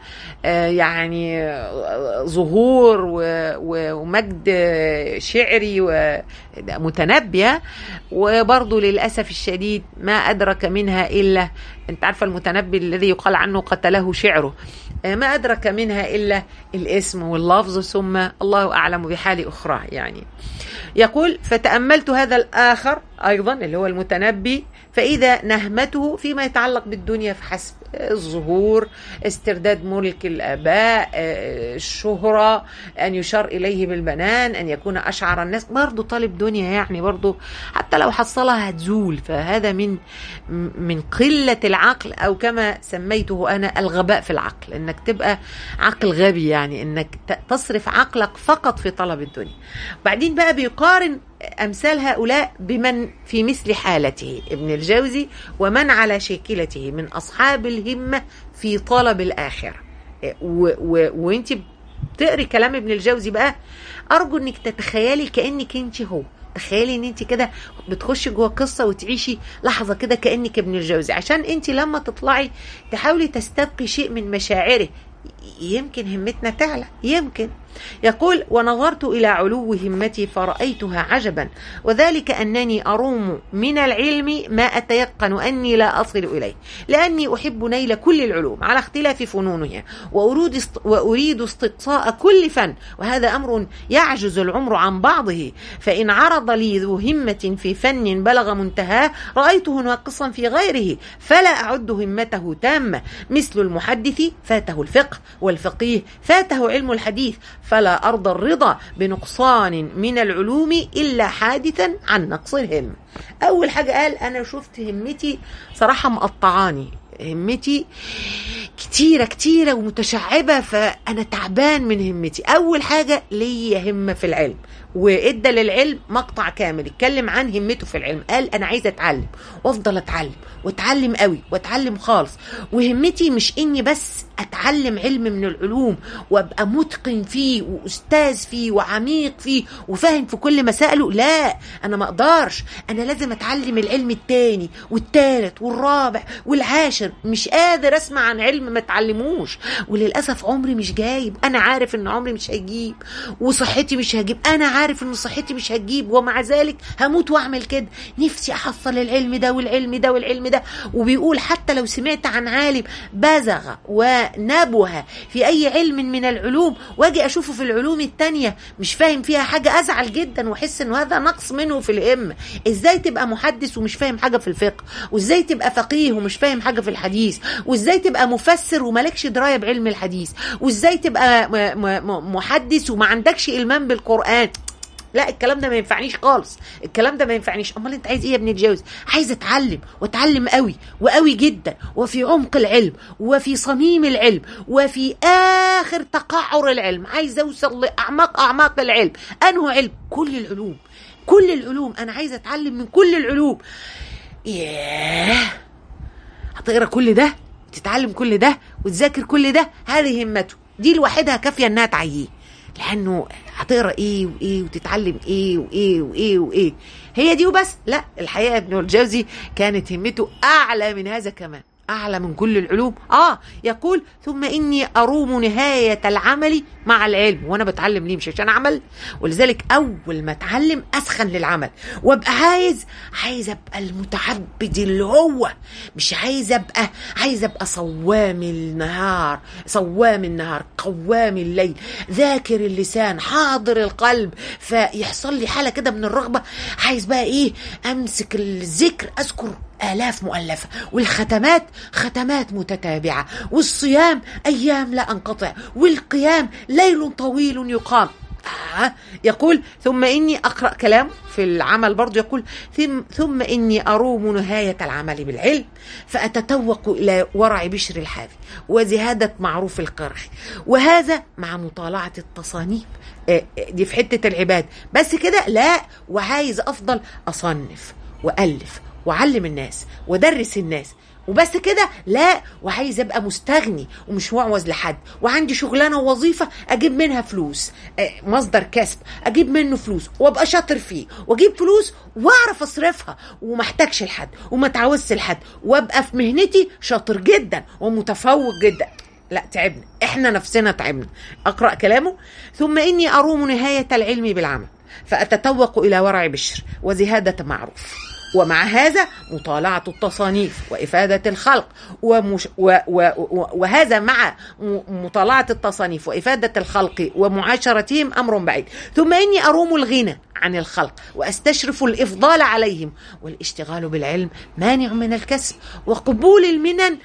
يعني ظهور ومجد شعري ومتنبي وبرضه للأسف الشديد ما أدرك منها إلا أنت عارفة المتنبي الذي يقال عنه قتله شعره ما أدرك منها إلا الاسم واللفظ ثم الله أعلم بحال أخرى يعني يقول فتأملت هذا الآخر أيضا اللي هو المتنبي فإذا نهمته فيما يتعلق بالدنيا فحسب الظهور استرداد ملك الآباء الشهرة أن يشار إليه بالبنان أن يكون أشعر الناس برضه طالب دنيا يعني برضه حتى لو حصلها هتزول فهذا من من قلة العقل أو كما سميته أنا الغباء في العقل أنك تبقى عقل غبي يعني أنك تصرف عقلك فقط في طلب الدنيا بعدين بقى بيقارن أمثال هؤلاء بمن في مثل حالته ابن الجوزي ومن على شاكلته من أصحاب الهمة في طلب الآخرة وانت بتقري كلام ابن الجوزي بقى أرجو أنك تتخيلي كأنك انت هو تخيلي ان انت كده بتخشي جوه قصه وتعيشي لحظه كده كانك ابن الجوزي عشان انت لما تطلعي تحاولي تستبقي شيء من مشاعره يمكن همتنا تعلى يمكن يقول ونظرت إلى علو همتي فرأيتها عجبا وذلك أنني أروم من العلم ما أتيقن أني لا أصل إليه لأني أحب نيل كل العلوم على اختلاف فنونها وأريد, است وأريد استقصاء كل فن وهذا أمر يعجز العمر عن بعضه فإن عرض لي ذو همة في فن بلغ منتهاه رأيته ناقصا في غيره فلا أعد همته تامة مثل المحدث فاته الفقه والفقيه فاته علم الحديث فلا أرضى الرضا بنقصان من العلوم إلا حادثا عن نقص الهم أول حاجة قال أنا شفت همتي صراحة مقطعاني همتي كتيرة كتيرة ومتشعبة فأنا تعبان من همتي أول حاجة ليا همة في العلم وادى للعلم مقطع كامل اتكلم عن همته في العلم قال انا عايز اتعلم وافضل اتعلم واتعلم قوي واتعلم خالص وهمتي مش اني بس اتعلم علم من العلوم وابقى متقن فيه واستاذ فيه وعميق فيه وفاهم في كل مسائله لا انا ما اقدرش انا لازم اتعلم العلم التاني والتالت والرابع والعاشر مش قادر اسمع عن علم ما اتعلموش وللاسف عمري مش جايب انا عارف ان عمري مش هيجيب وصحتي مش هجيب انا عارف ان صحتي مش هتجيب ومع ذلك هموت واعمل كده نفسي احصل العلم ده والعلم ده والعلم ده وبيقول حتى لو سمعت عن عالم بزغ ونبه في اي علم من العلوم واجي اشوفه في العلوم التانية مش فاهم فيها حاجة ازعل جدا واحس ان هذا نقص منه في الهمة ازاي تبقى محدث ومش فاهم حاجة في الفقه وازاي تبقى فقيه ومش فاهم حاجة في الحديث وازاي تبقى مفسر ومالكش دراية بعلم الحديث وازاي تبقى م- م- محدث وما عندكش المام بالقرآن لا الكلام ده ما ينفعنيش خالص الكلام ده ما ينفعنيش امال انت عايز ايه يا ابن الجوز عايز اتعلم واتعلم قوي وقوي جدا وفي عمق العلم وفي صميم العلم وفي اخر تقعر العلم عايز اوصل لاعماق اعماق العلم انه علم كل العلوم كل العلوم انا عايز اتعلم من كل العلوم ياه هتقرا كل ده تتعلم كل ده وتذاكر كل ده هذه همته دي لوحدها كافيه انها تعييه لانه هتقرا ايه وايه وتتعلم ايه وايه وايه وايه هي دي وبس لا الحقيقه ابن الجوزي كانت همته اعلى من هذا كمان اعلى من كل العلوم اه يقول ثم اني اروم نهايه العمل مع العلم وانا بتعلم ليه مش عشان اعمل ولذلك اول ما اتعلم اسخن للعمل وابقى عايز عايز ابقى المتعبد اللي هو مش عايز ابقى عايز ابقى صوام النهار صوام النهار قوام الليل ذاكر اللسان حاضر القلب فيحصل لي حاله كده من الرغبه عايز بقى ايه امسك الذكر اذكر آلاف مؤلفة والختمات ختمات متتابعة والصيام أيام لا أنقطع والقيام ليل طويل يقام آه يقول ثم إني أقرأ كلام في العمل برضو يقول ثم, ثم إني أروم نهاية العمل بالعلم فأتتوق إلى ورع بشر الحافي وزهادة معروف القرخي وهذا مع مطالعة التصانيف آه، آه، دي في حتة العباد بس كده لا وعايز أفضل أصنف وألف وأعلم الناس وأدرس الناس وبس كده لا وعايز ابقى مستغني ومش معوز لحد وعندي شغلانه ووظيفه اجيب منها فلوس آه، مصدر كسب اجيب منه فلوس وابقى شاطر فيه واجيب فلوس واعرف اصرفها وما احتاجش لحد وما اتعوزش لحد وابقى في مهنتي شاطر جدا ومتفوق جدا لا تعبنا احنا نفسنا تعبنا اقرا كلامه ثم اني اروم نهايه العلم بالعمل فاتتوق الى ورع بشر وزهاده معروف ومع هذا مطالعة التصانيف وإفادة الخلق ومش و و و وهذا مع م- مطالعة التصانيف وإفادة الخلق ومعاشرتهم أمر بعيد ثم إني أروم الغنى عن الخلق وأستشرف الإفضال عليهم والاشتغال بالعلم مانع من الكسب وقبول المنن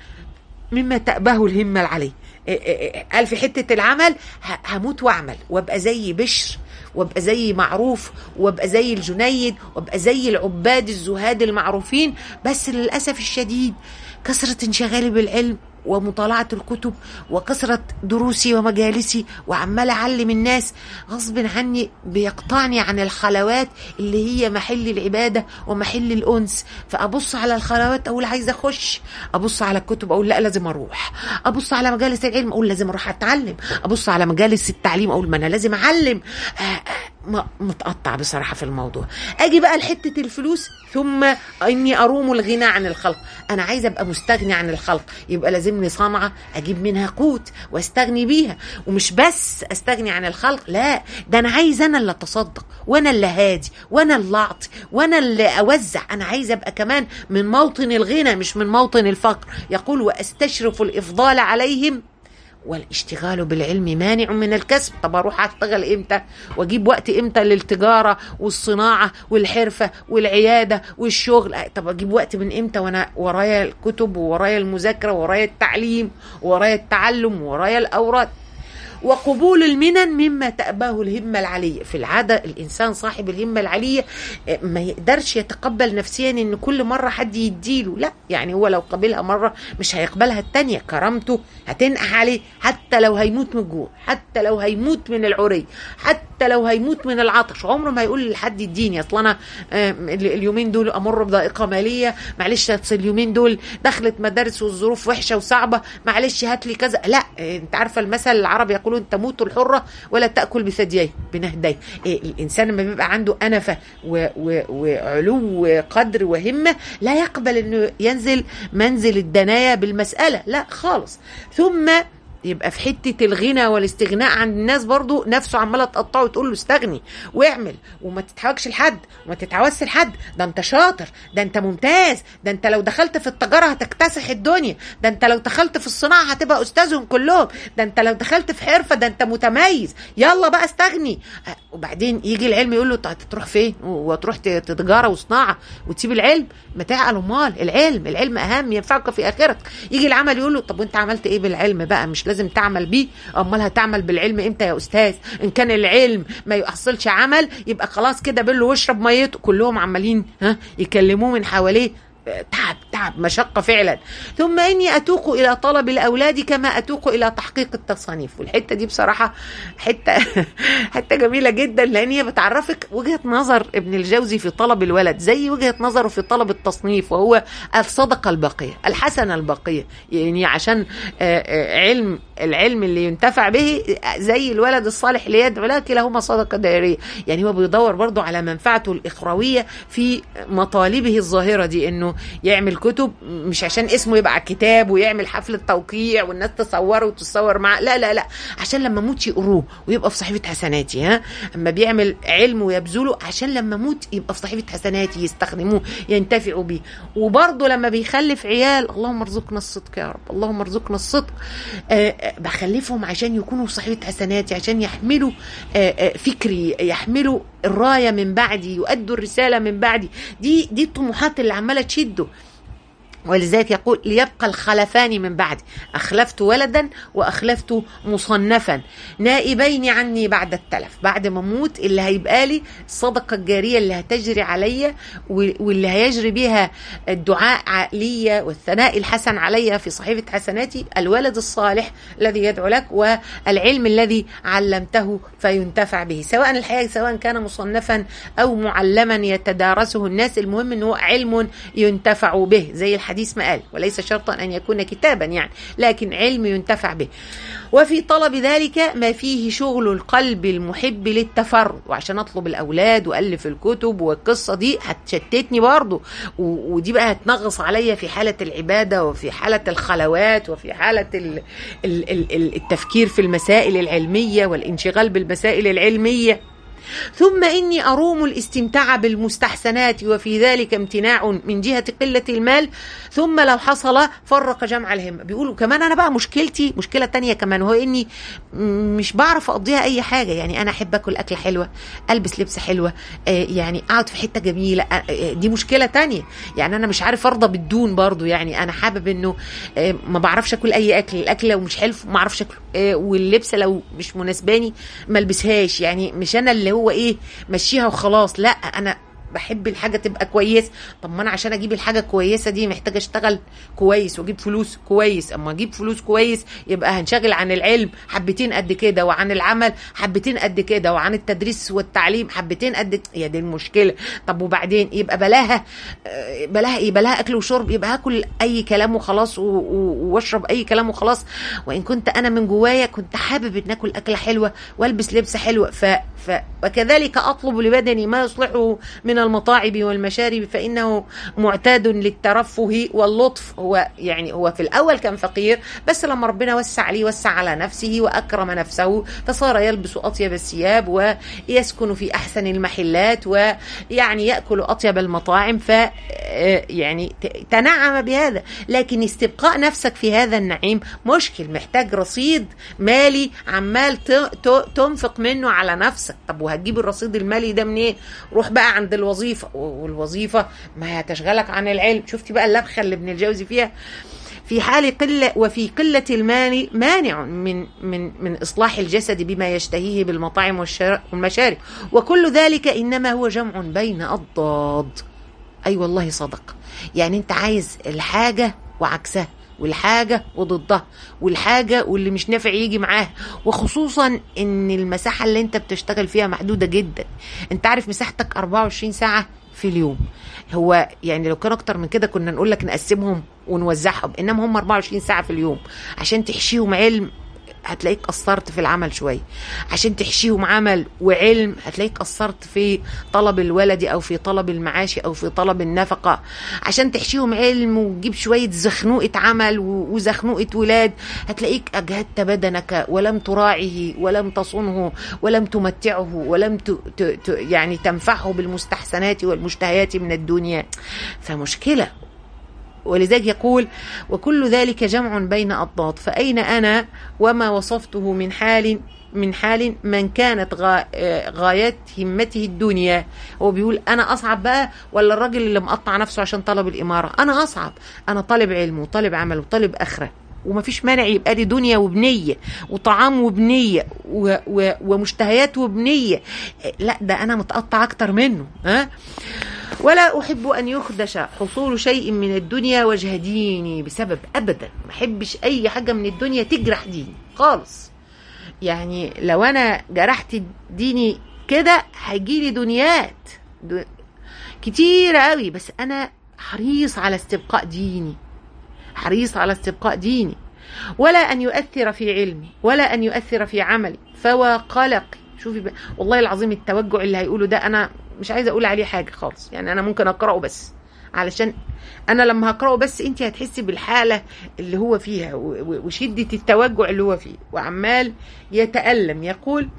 مما تأبه الهمة عليه إيه إيه إيه قال في حتة العمل ه- هموت واعمل وابقى زي بشر وابقى زي معروف وابقى زي الجنيد وابقى زي العباد الزهاد المعروفين بس للأسف الشديد كثرة انشغالي بالعلم ومطالعة الكتب وكثرة دروسي ومجالسي وعمال أعلم الناس غصب عني بيقطعني عن الخلوات اللي هي محل العبادة ومحل الأنس فأبص على الخلوات أقول عايزة أخش أبص على الكتب أقول لا لازم أروح أبص على مجالس العلم أقول لازم أروح أتعلم أبص على مجالس التعليم أقول ما أنا لازم أعلم آه، آه، م- متقطع بصراحة في الموضوع أجي بقى لحتة الفلوس ثم إني أروم الغنى عن الخلق أنا عايزة أبقى مستغني عن الخلق يبقى لازمني صنعة أجيب منها قوت واستغني بيها ومش بس أستغني عن الخلق لا ده أنا عايز أنا اللي أتصدق وأنا اللي هادي وأنا اللي أعطي وأنا اللي أوزع أنا عايزة أبقى كمان من موطن الغنى مش من موطن الفقر يقول وأستشرف الإفضال عليهم والاشتغال بالعلم مانع من الكسب طب اروح اشتغل امتى واجيب وقت امتى للتجاره والصناعه والحرفه والعياده والشغل آه، طب اجيب وقت من امتى وانا ورايا الكتب وورايا المذاكره وورايا التعليم وورايا التعلم وورايا الاوراد وقبول المنن مما تأباه الهمة العالية في العادة الإنسان صاحب الهمة العالية آه، ما يقدرش يتقبل نفسيا إن كل مرة حد يديله لا يعني هو لو قبلها مرة مش هيقبلها التانية كرامته هتنقح عليه حتى لو هيموت من الجوع حتى لو هيموت من العري حتى لو هيموت من العطش عمره ما يقول لحد يديني اصل انا آه، اليومين دول امر بضائقه ماليه معلش أصل اليومين دول دخلت مدارس والظروف وحشه وصعبه معلش هات لي كذا لا آه، انت عارفه المثل العربي يقولون تموت الحره ولا تاكل بثدييه بنهديه إيه، الانسان لما بيبقى عنده انفه و- و- وعلو قدر وهمه لا يقبل انه ينزل منزل الدنايا بالمساله لا خالص ثم يبقى في حته الغنى والاستغناء عن الناس برضو نفسه عماله تقطعه وتقول له استغني واعمل وما تتحوجش لحد وما تتعوزش لحد ده انت شاطر ده انت ممتاز ده انت لو دخلت في التجاره هتكتسح الدنيا ده انت لو دخلت في الصناعه هتبقى استاذهم كلهم ده انت لو دخلت في حرفه ده انت متميز يلا بقى استغني آه، وبعدين يجي العلم يقول له "طب هتروح فين وتروح ت- تجاره وصناعه وتسيب العلم ما تعقل امال العلم العلم اهم ينفعك في اخرتك يجي العمل يقول له طب وانت عملت ايه بالعلم بقى مش لازم تعمل بيه امال هتعمل بالعلم امتى يا استاذ ان كان العلم ما يحصلش عمل يبقى خلاص كده بله واشرب ميته كلهم عمالين ها يكلموه من حواليه تعب تعب مشقة فعلا ثم إني أتوق إلى طلب الأولاد كما أتوق إلى تحقيق التصانيف والحتة دي بصراحة حتة حتة جميلة جدا لأن هي بتعرفك وجهة نظر ابن الجوزي في طلب الولد زي وجهة نظره في طلب التصنيف وهو الصدقة الباقية الحسنة الباقية يعني عشان آه، آه، علم العلم اللي ينتفع به زي الولد الصالح اللي يدعو له كلاهما صدقة دائرية يعني هو بيدور برضه على منفعته الإخروية في مطالبه الظاهرة دي إنه يعمل كتب مش عشان اسمه يبقى على الكتاب ويعمل حفلة توقيع والناس تصوره وتتصور معاه لا لا لا عشان لما اموت يقروه ويبقى في صحيفة حسناتي ها اما بيعمل علم ويبذله عشان لما اموت يبقى في صحيفة حسناتي يستخدموه ينتفعوا بيه وبرضه لما بيخلف عيال اللهم ارزقنا الصدق يا رب اللهم ارزقنا الصدق آه آه، بخلفهم عشان يكونوا في صحيفة حسناتي عشان يحملوا آه آه فكري يحملوا الراية من بعدي يؤدوا الرسالة من بعدي دي دي الطموحات اللي عمالة تشده ولذلك يقول ليبقى الخلفان من بعدي أخلفت ولدا وأخلفت مصنفا نائبين عني بعد التلف بعد ما أموت اللي هيبقى لي الصدقة الجارية اللي هتجري عليا واللي هيجري بها الدعاء لي والثناء الحسن علي في صحيفة حسناتي الولد الصالح الذي يدعو لك والعلم الذي علمته فينتفع به سواء الحياة سواء كان مصنفا أو معلما يتدارسه الناس المهم أنه علم ينتفع به زي الحديث ما قال وليس شرطا أن يكون كتابا يعني لكن علم ينتفع به وفي طلب ذلك ما فيه شغل القلب المحب للتفرد وعشان اطلب الاولاد والف الكتب والقصه دي هتشتتني برضه و- ودي بقى هتنغص عليا في حاله العباده وفي حاله الخلوات وفي حاله ال ال ال التفكير في المسائل العلميه والانشغال بالمسائل العلميه ثم إني أروم الاستمتاع بالمستحسنات وفي ذلك امتناع من جهة قلة المال ثم لو حصل فرق جمع الهمة بيقولوا كمان أنا بقى مشكلتي مشكلة تانية كمان هو إني مش بعرف أقضيها أي حاجة يعني أنا أحب أكل أكلة حلوة ألبس لبس حلوة آه يعني أقعد في حتة جميلة آه دي مشكلة تانية يعني أنا مش عارف أرضى بالدون برضو يعني أنا حابب إنه آه ما بعرفش أكل أي أكل الأكل لو مش حلو ما أعرفش أكله واللبس لو مش مناسباني ما البسهاش يعني مش أنا اللي هو ايه مشيها وخلاص لا انا بحب الحاجة تبقى كويس طب ما انا عشان اجيب الحاجة كويسة دي محتاجة اشتغل كويس واجيب فلوس كويس اما اجيب فلوس كويس يبقى هنشغل عن العلم حبتين قد كده وعن العمل حبتين قد كده وعن التدريس والتعليم حبتين قد يا دي المشكلة طب وبعدين يبقى بلاها بلاها ايه بلاها اكل وشرب يبقى هاكل اي كلام وخلاص واشرب اي كلام وخلاص وان كنت انا من جوايا كنت حابب ان اكل اكلة حلوة والبس لبس حلو ف, ف وكذلك اطلب لبدني ما يصلحه من المطاعب والمشارب فإنه معتاد للترفه واللطف هو يعني هو في الأول كان فقير بس لما ربنا وسع عليه وسع على نفسه وأكرم نفسه فصار يلبس أطيب الثياب ويسكن في أحسن المحلات ويعني يأكل أطيب المطاعم ف يعني تنعم بهذا لكن استبقاء نفسك في هذا النعيم مشكل محتاج رصيد مالي عمال تنفق منه على نفسك طب وهتجيب الرصيد المالي ده منين روح بقى عند الوظيفة والوظيفة ما هتشغلك عن العلم شفتي بقى اللبخة اللي ابن الجوزي فيها في حال قلة وفي قلة المال مانع من من من إصلاح الجسد بما يشتهيه بالمطاعم والشر- والمشارب وكل ذلك إنما هو جمع بين أضداد أي أيوة والله صدق يعني أنت عايز الحاجة وعكسها والحاجة وضدها والحاجة واللي مش نافع يجي معاها وخصوصا ان المساحة اللي انت بتشتغل فيها محدودة جدا انت عارف مساحتك 24 ساعة في اليوم هو يعني لو كان اكتر من كده كنا نقول لك نقسمهم ونوزعهم انما هم 24 ساعة في اليوم عشان تحشيهم علم هتلاقيك قصرت في العمل شويه عشان تحشيهم عمل وعلم هتلاقيك قصرت في طلب الولد او في طلب المعاش او في طلب النفقه عشان تحشيهم علم وتجيب شويه زخنوقه عمل و- وزخنوقه ولاد هتلاقيك اجهدت بدنك ولم تراعه ولم تصنه ولم تمتعه ولم ت... ت... ت... يعني تنفعه بالمستحسنات والمشتهيات من الدنيا فمشكله ولذلك يقول وكل ذلك جمع بين أضداد فأين أنا وما وصفته من حال من حال من كانت غا- آه، غايات همته الدنيا هو بيقول أنا أصعب بقى ولا الراجل اللي مقطع نفسه عشان طلب الإمارة أنا أصعب أنا طالب علم وطالب عمل وطالب آخرة ومفيش مانع يبقى لي دنيا وبنية وطعام وبنية و و ومشتهيات وبنية لا ده أنا متقطع أكتر منه ها ولا أحب أن يخدش حصول شيء من الدنيا وجه ديني بسبب أبدا ما أحبش أي حاجة من الدنيا تجرح ديني خالص يعني لو أنا جرحت ديني كده هيجيلي دنيات د- كتير قوي بس أنا حريص على استبقاء ديني حريص على استبقاء ديني ولا أن يؤثر في علمي ولا أن يؤثر في عملي فوا قلقي شوفي بقى والله العظيم التوجع اللي هيقوله ده أنا مش عايزة أقول عليه حاجة خالص يعني أنا ممكن أقرأه بس علشان أنا لما هقرأه بس أنت هتحسي بالحالة اللي هو فيها و- و- وشدة التوجع اللي هو فيه وعمال يتألم يقول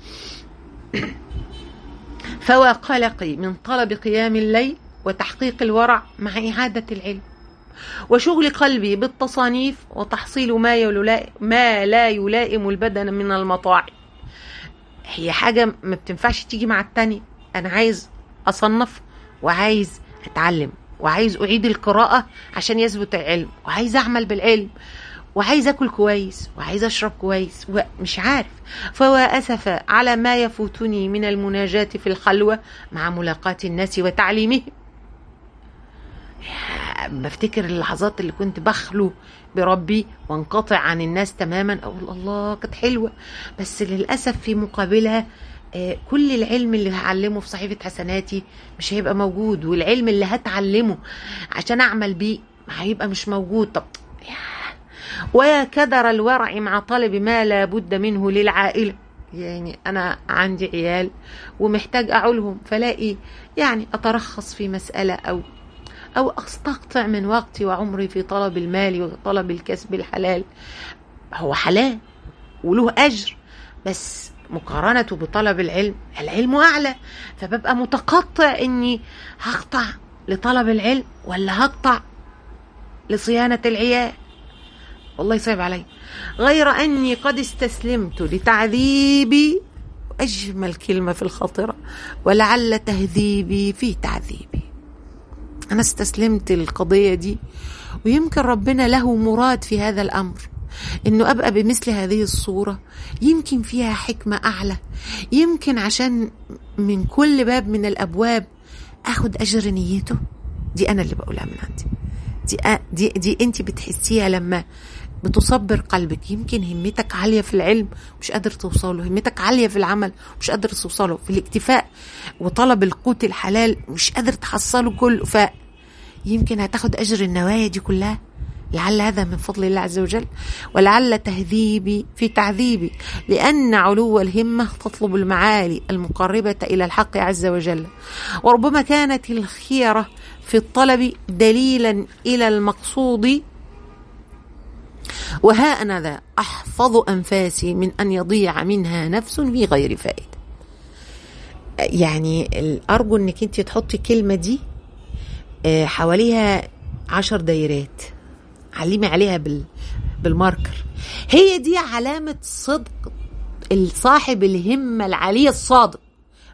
فوا قلقي من طلب قيام الليل وتحقيق الورع مع إعادة العلم وشغل قلبي بالتصانيف وتحصيل ما يلا ما لا يلائم البدن من المطاعم هي حاجة ما بتنفعش تيجي مع التانية أنا عايز أصنف وعايز أتعلم وعايز أعيد القراءة عشان يثبت العلم وعايز أعمل بالعلم وعايز أكل كويس وعايز أشرب كويس ومش عارف فوا أسف على ما يفوتني من المناجاة في الخلوة مع ملاقاة الناس وتعليمهم بفتكر اللحظات اللي كنت بخلو بربي وانقطع عن الناس تماما اقول الله كانت حلوه بس للاسف في مقابلها آه، كل العلم اللي هعلمه في صحيفه حسناتي مش هيبقى موجود والعلم اللي هتعلمه عشان اعمل بيه هيبقى مش موجود طب ياه. ويا كدر الورع مع طلب ما لا بد منه للعائله يعني انا عندي عيال ومحتاج اعولهم فلاقي يعني اترخص في مساله او أو أستقطع من وقتي وعمري في طلب المال وطلب الكسب الحلال هو حلال وله أجر بس مقارنته بطلب العلم العلم أعلى فببقى متقطع إني هقطع لطلب العلم ولا هقطع لصيانة العيال والله صعب علي غير أني قد استسلمت لتعذيبي أجمل كلمة في الخاطرة ولعل تهذيبي في تعذيبي أنا استسلمت القضية دي ويمكن ربنا له مراد في هذا الأمر إنه أبقى بمثل هذه الصورة يمكن فيها حكمة أعلى يمكن عشان من كل باب من الأبواب أخد أجر نيته دي أنا اللي بقولها من عندي دي دي دي أنت بتحسيها لما بتصبر قلبك يمكن همتك عالية في العلم مش قادر توصله همتك عالية في العمل مش قادر توصله في الاكتفاء وطلب القوت الحلال مش قادر تحصله كله فيمكن هتاخد أجر النوايا دي كلها لعل هذا من فضل الله عز وجل ولعل تهذيبي في تعذيبي لأن علو الهمة تطلب المعالي المقربة إلى الحق عز وجل وربما كانت الخيرة في الطلب دليلا إلى المقصود وها أنا ذا أحفظ أنفاسي من أن يضيع منها نفس في غير فائدة يعني أرجو أنك أنت تحطي الكلمة دي حواليها عشر دايرات علمي عليها بال بالماركر هي دي علامة صدق صاحب الهمة العالية الصادق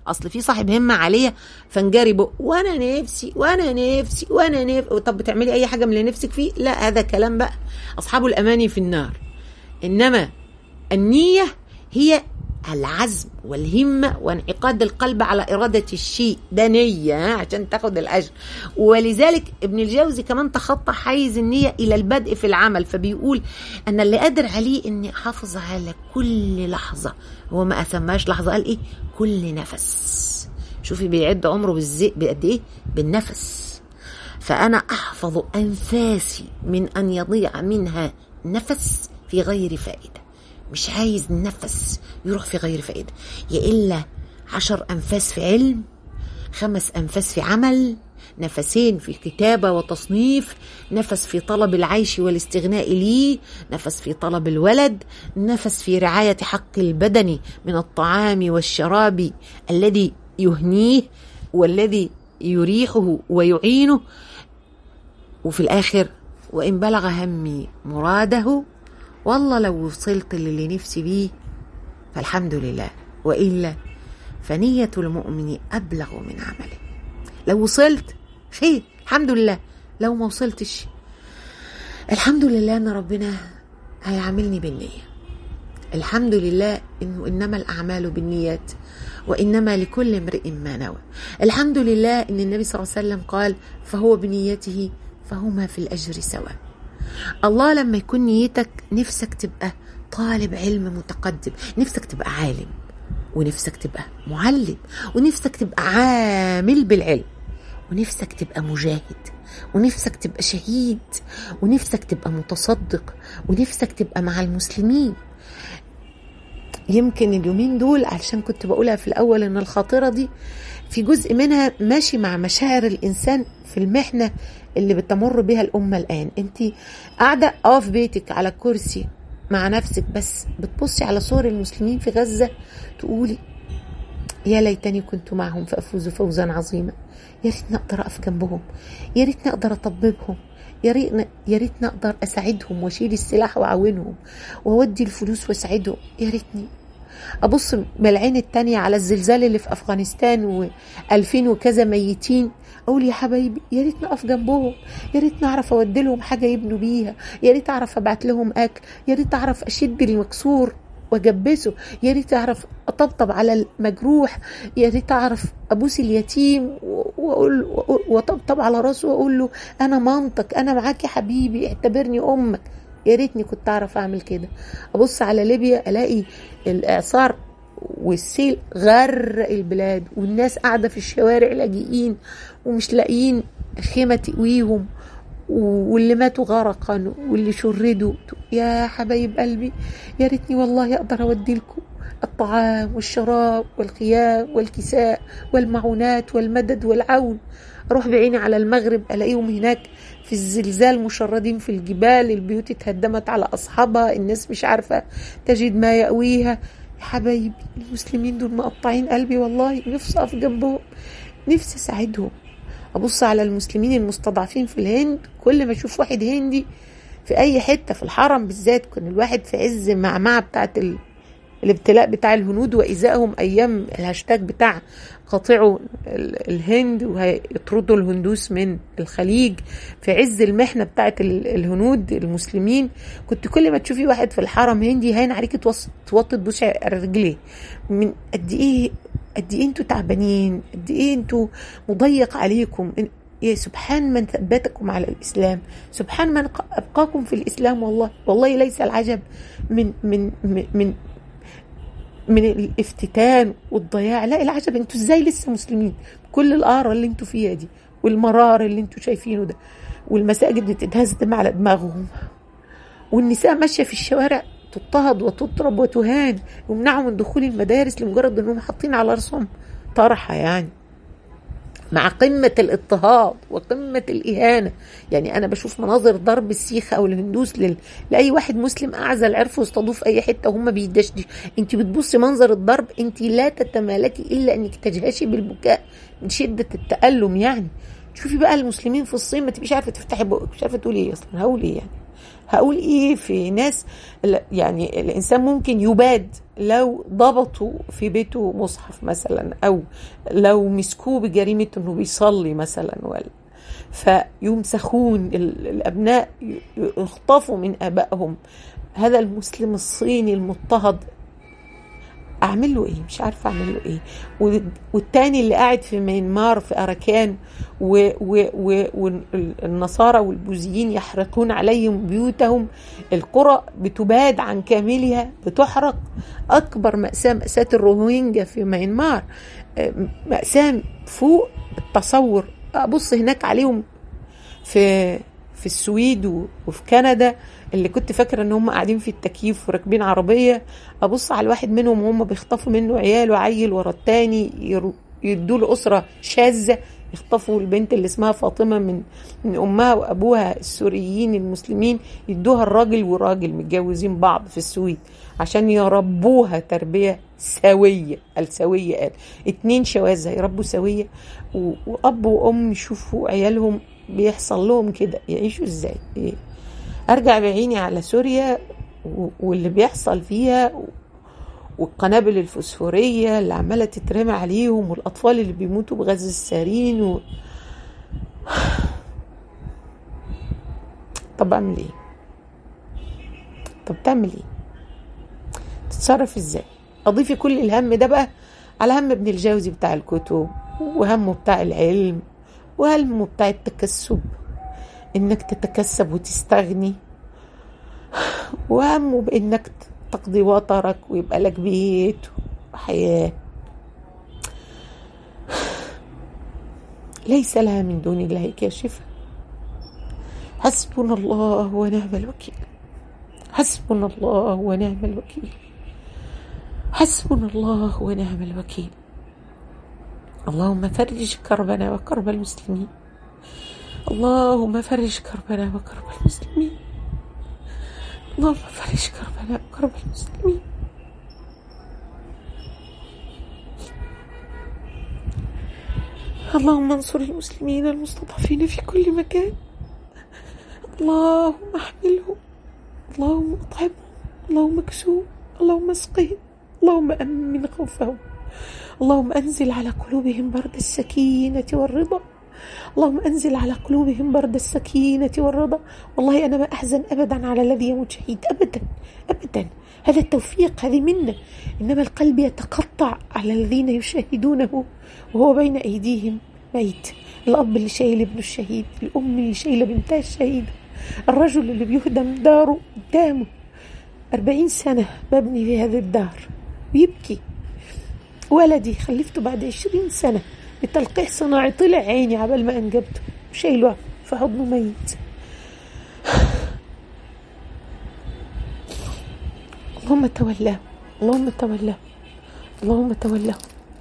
اصل في صاحب همه عاليه فانجري بق وانا نفسي وانا نفسي وانا نفسي طب بتعملي اي حاجه من اللي نفسك فيه لا هذا كلام بقى اصحاب الاماني في النار انما النيه هي العزم والهمة وانعقاد القلب على إرادة الشيء ده نية ها، عشان تاخد الأجر ولذلك ابن الجوزي كمان تخطى حيز النية إلى البدء في العمل فبيقول أن اللي قادر عليه أني أحافظ على كل لحظة هو ما أسماش لحظة قال إيه كل نفس شوفي بيعد عمره بالزي بقد إيه بالنفس فأنا أحفظ أنفاسي من أن يضيع منها نفس في غير فائدة مش عايز نفس يروح في غير فائدة يا إلا عشر أنفاس في علم خمس أنفاس في عمل نفسين في كتابة وتصنيف نفس في طلب العيش والاستغناء ليه نفس في طلب الولد نفس في رعاية حق البدن من الطعام والشراب الذي يهنيه والذي يريحه ويعينه وفي الآخر وإن بلغ همي مراده والله لو وصلت للي نفسي بيه فالحمد لله وإلا فنية المؤمن أبلغ من عمله لو وصلت خير الحمد لله لو ما وصلتش الحمد لله أن ربنا هيعاملني بالنية الحمد لله إنه إنما الأعمال بالنيات وإنما لكل امرئ ما نوى الحمد لله إن النبي صلى الله عليه وسلم قال فهو بنيته فهما في الأجر سواء الله لما يكون نيتك نفسك تبقى طالب علم متقدم نفسك تبقى عالم ونفسك تبقى معلم ونفسك تبقى عامل بالعلم ونفسك تبقى مجاهد ونفسك تبقى شهيد ونفسك تبقى متصدق ونفسك تبقى مع المسلمين يمكن اليومين دول علشان كنت بقولها في الأول إن الخاطرة دي في جزء منها ماشي مع مشاعر الإنسان في المحنة اللي بتمر بها الأمة الآن أنت قاعدة اه في بيتك على كرسي مع نفسك بس بتبصي على صور المسلمين في غزة تقولي يا ليتني كنت معهم فأفوز فوزا عظيما يا ريتني أقدر أقف جنبهم يا ريتني أقدر أطببهم يا ريتني يا ريتني أقدر أساعدهم وأشيل السلاح وأعاونهم وأودي الفلوس وأساعدهم يا ريتني ابص من العين التانية على الزلزال اللي في افغانستان و2000 وكذا ميتين اقول يا حبايبي يا ريت نقف جنبهم يا ريت نعرف اودي لهم حاجه يبنوا بيها يا ريت اعرف ابعت لهم اكل يا ريت اعرف اشد المكسور واجبسه يا ريت اعرف اطبطب على المجروح يا ريت اعرف ابوس اليتيم واقول واطبطب على راسه واقول له انا مامتك انا معاك يا حبيبي اعتبرني امك يا ريتني كنت اعرف اعمل كده ابص على ليبيا الاقي الاعصار والسيل غرق البلاد والناس قاعده في الشوارع لاجئين ومش لاقيين خيمه تقويهم واللي ماتوا غرقا واللي شردوا يا حبايب قلبي يا ريتني والله اقدر اودي لكم الطعام والشراب والخيام والكساء والمعونات والمدد والعون اروح بعيني على المغرب الاقيهم هناك في الزلزال مشردين في الجبال البيوت اتهدمت على اصحابها الناس مش عارفه تجد ما ياويها يا حبايبي المسلمين دول مقطعين قلبي والله نفسي اقف جنبهم نفسي اساعدهم ابص على المسلمين المستضعفين في الهند كل ما اشوف واحد هندي في اي حته في الحرم بالذات كان الواحد في عز المعمعه بتاعت ال... الابتلاء بتاع الهنود وإزائهم أيام الهاشتاج بتاع قاطعوا الهند وهيطردوا الهندوس من الخليج في عز المحنة بتاعت الهنود المسلمين كنت كل ما تشوفي واحد في الحرم هندي هين عليك توطي تبوسي رجليه من قد ايه قد ايه انتوا تعبانين قد ايه انتوا مضيق عليكم يا سبحان من ثبتكم على الاسلام سبحان من ابقاكم في الاسلام والله والله ليس العجب من من من من الافتتان والضياع لا العجب انتوا ازاي لسه مسلمين كل القاره اللي انتوا فيها دي والمرار اللي انتوا شايفينه ده والمساجد بتتهزم على دماغهم والنساء ماشيه في الشوارع تضطهد وتضرب وتهان يمنعوا من دخول المدارس لمجرد انهم حاطين على راسهم طرحه يعني مع قمة الاضطهاد وقمة الإهانة يعني أنا بشوف مناظر ضرب السيخ أو الهندوس لل... لأي واحد مسلم أعزل عرفوا يصطادوه في أي حتة وهم بيدشدش أنت بتبصي منظر الضرب أنت لا تتمالكي إلا أنك تجهشي بالبكاء من شدة التألم يعني تشوفي بقى المسلمين في الصين ما تبقيش عارفة تفتحي بقك مش عارفة تقولي إيه أصلا هقول إيه يعني هقول ايه في ناس يعني الانسان ممكن يباد لو ضبطوا في بيته مصحف مثلا او لو مسكوه بجريمه انه بيصلي مثلا ولا فيمسخون الابناء يخطفوا من ابائهم هذا المسلم الصيني المضطهد اعمل له ايه مش عارفه اعمل له ايه والتاني اللي قاعد في مينمار في اراكان والنصارى والبوذيين يحرقون عليهم بيوتهم القرى بتباد عن كاملها بتحرق اكبر ماساه ماساه الروهينجا في مينمار ماساه فوق التصور ابص هناك عليهم في في السويد وفي كندا اللي كنت فاكره ان هم قاعدين في التكييف وراكبين عربيه ابص على الواحد منهم وهم بيخطفوا منه عياله عيل ورا التاني يدوا له اسره شاذه يخطفوا البنت اللي اسمها فاطمه من من امها وابوها السوريين المسلمين يدوها الراجل وراجل متجوزين بعض في السويد عشان يربوها تربيه سويه السويه قال اتنين شواذ هيربوا سويه واب وام يشوفوا عيالهم بيحصل لهم كده يعيشوا ازاي إيه؟ ارجع بعيني على سوريا واللي بيحصل فيها والقنابل الفوسفورية اللي عمالة تترمي عليهم والأطفال اللي بيموتوا بغاز السارين و... طب أعمل إيه؟ طب تعمل إيه؟ تتصرف إزاي؟ أضيفي كل الهم ده بقى على هم ابن الجوزي بتاع الكتب وهمه بتاع العلم وهمه بتاع التكسب إنك تتكسب وتستغني وهمه بإنك تقضي وطرك ويبقى لك بيت وحياة ليس لها من دون الله كاشفة حسبنا الله ونعم الوكيل حسبنا الله ونعم الوكيل حسبنا الله ونعم الوكيل اللهم فرج كربنا وكرب المسلمين اللهم فرج كربنا وكرب المسلمين اللهم فرج كربنا وكرب المسلمين اللهم انصر المسلمين المستضعفين في كل مكان اللهم احملهم اللهم اطعمهم اللهم اكسوهم اللهم اسقهم اللهم امن خوفهم اللهم انزل على قلوبهم برد السكينه والرضا اللهم انزل على قلوبهم برد السكينه والرضا والله انا ما احزن ابدا على الذي يموت شهيد ابدا ابدا هذا التوفيق هذه منه انما القلب يتقطع على الذين يشاهدونه وهو بين ايديهم ميت الاب اللي شايل ابنه الشهيد الام اللي شايله بنتها الشهيده الرجل اللي بيهدم داره قدامه أربعين سنة ببني في هذه الدار ويبكي ولدي خلفته بعد عشرين سنة بتلقيح صناعي طلع عيني عبال ما أنجبته وشايله في حضنه ميت اللهم تولاه اللهم تولاه اللهم تولاه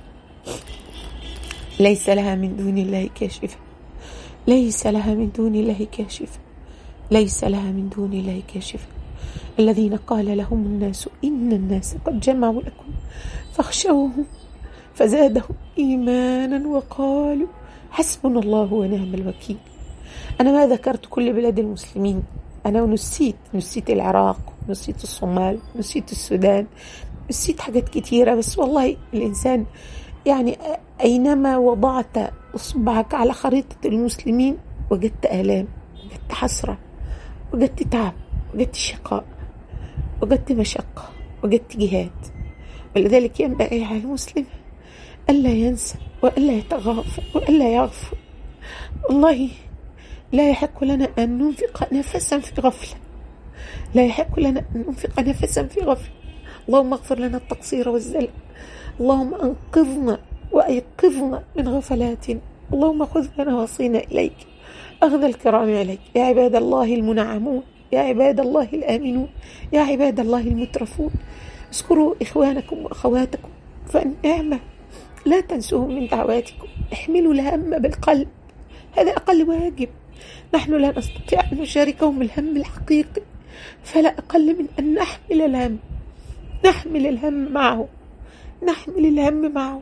ليس لها من دون الله كاشفة ليس لها من دون الله كاشفة ليس لها من دون الله كاشفة الذين قال لهم الناس إن الناس قد جمعوا لكم فاخشوهم فزادهم إيمانا وقالوا حسبنا الله ونعم الوكيل أنا ما ذكرت كل بلاد المسلمين أنا نسيت نسيت العراق نسيت الصومال نسيت السودان نسيت حاجات كتيرة بس والله الإنسان يعني أينما وضعت إصبعك على خريطة المسلمين وجدت آلام وجدت حسرة وجدت تعب وجدت شقاء وجدت مشقة وجدت جهاد ولذلك ينبغي على المسلم ألا ينسى وألا يتغافل وألا يغفل والله لا يحق لنا أن ننفق نفسا في غفلة لا يحق لنا أن ننفق نفسا في غفلة اللهم اغفر لنا التقصير والزلل اللهم أنقذنا وأيقظنا من غفلاتنا اللهم خذ لنا وصينا إليك أخذ الكرام عليك يا عباد الله المنعمون يا عباد الله الآمنون يا عباد الله المترفون اذكروا إخوانكم وأخواتكم فالنعمة لا تنسوهم من دعواتكم احملوا الهم بالقلب هذا أقل واجب نحن لا نستطيع أن نشاركهم الهم الحقيقي فلا أقل من أن نحمل الهم نحمل الهم معه نحمل الهم معه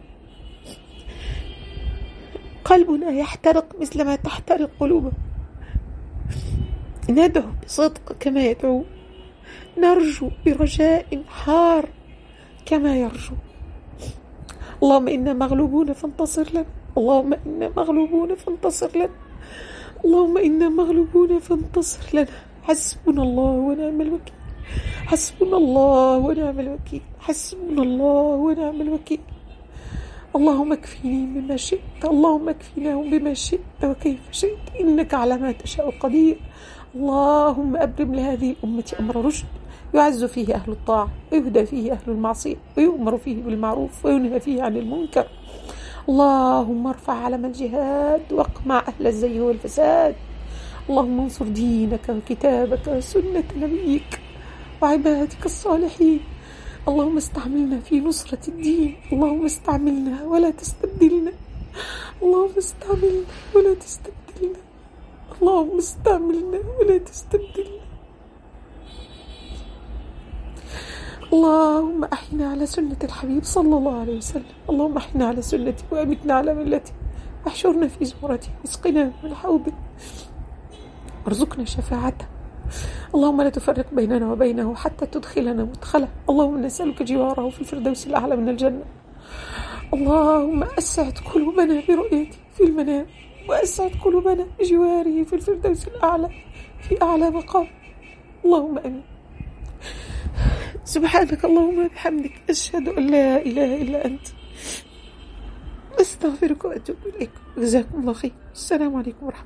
قلبنا يحترق مثل ما تحترق قلوبهم ندعو بصدق كما يدعو نرجو برجاء حار كما يرجو اللهم إنا مغلوبون فانتصر لنا اللهم إنا مغلوبون فانتصر لنا اللهم إنا مغلوبون فانتصر لنا حسبنا الله ونعم الوكيل حسبنا الله ونعم الوكيل حسبنا الله ونعم الوكيل اللهم اكفيني بما شئت اللهم اكفيناهم بما شئت وكيف شئت إنك على ما تشاء قدير اللهم أبرم لهذه الأمة أمر رشد يعز فيه أهل الطاعة ويهدى فيه أهل المعصية ويؤمر فيه بالمعروف وينهى فيه عن المنكر اللهم ارفع علم الجهاد واقمع أهل الزي والفساد اللهم انصر دينك وكتابك وسنة نبيك وعبادك الصالحين اللهم استعملنا في نصرة الدين اللهم استعملنا ولا تستبدلنا اللهم استعملنا ولا تستبدلنا اللهم استعملنا ولا تستبدلنا اللهم أحينا على سنة الحبيب صلى الله عليه وسلم اللهم أحينا على سنته وأمتنا على ملته واحشرنا في زمرته واسقنا من حوضه وارزقنا شفاعته اللهم لا تفرق بيننا وبينه حتى تدخلنا مدخله اللهم نسألك جواره في الفردوس الأعلى من الجنة اللهم أسعد قلوبنا برؤيته في المنام وأسعد قلوبنا بجواره في الفردوس الأعلى في أعلى مقام اللهم أمين سبحانك اللهم وبحمدك أشهد أن لا إله إلا أنت أستغفرك وأتوب إليك جزاكم الله خير السلام عليكم ورحمة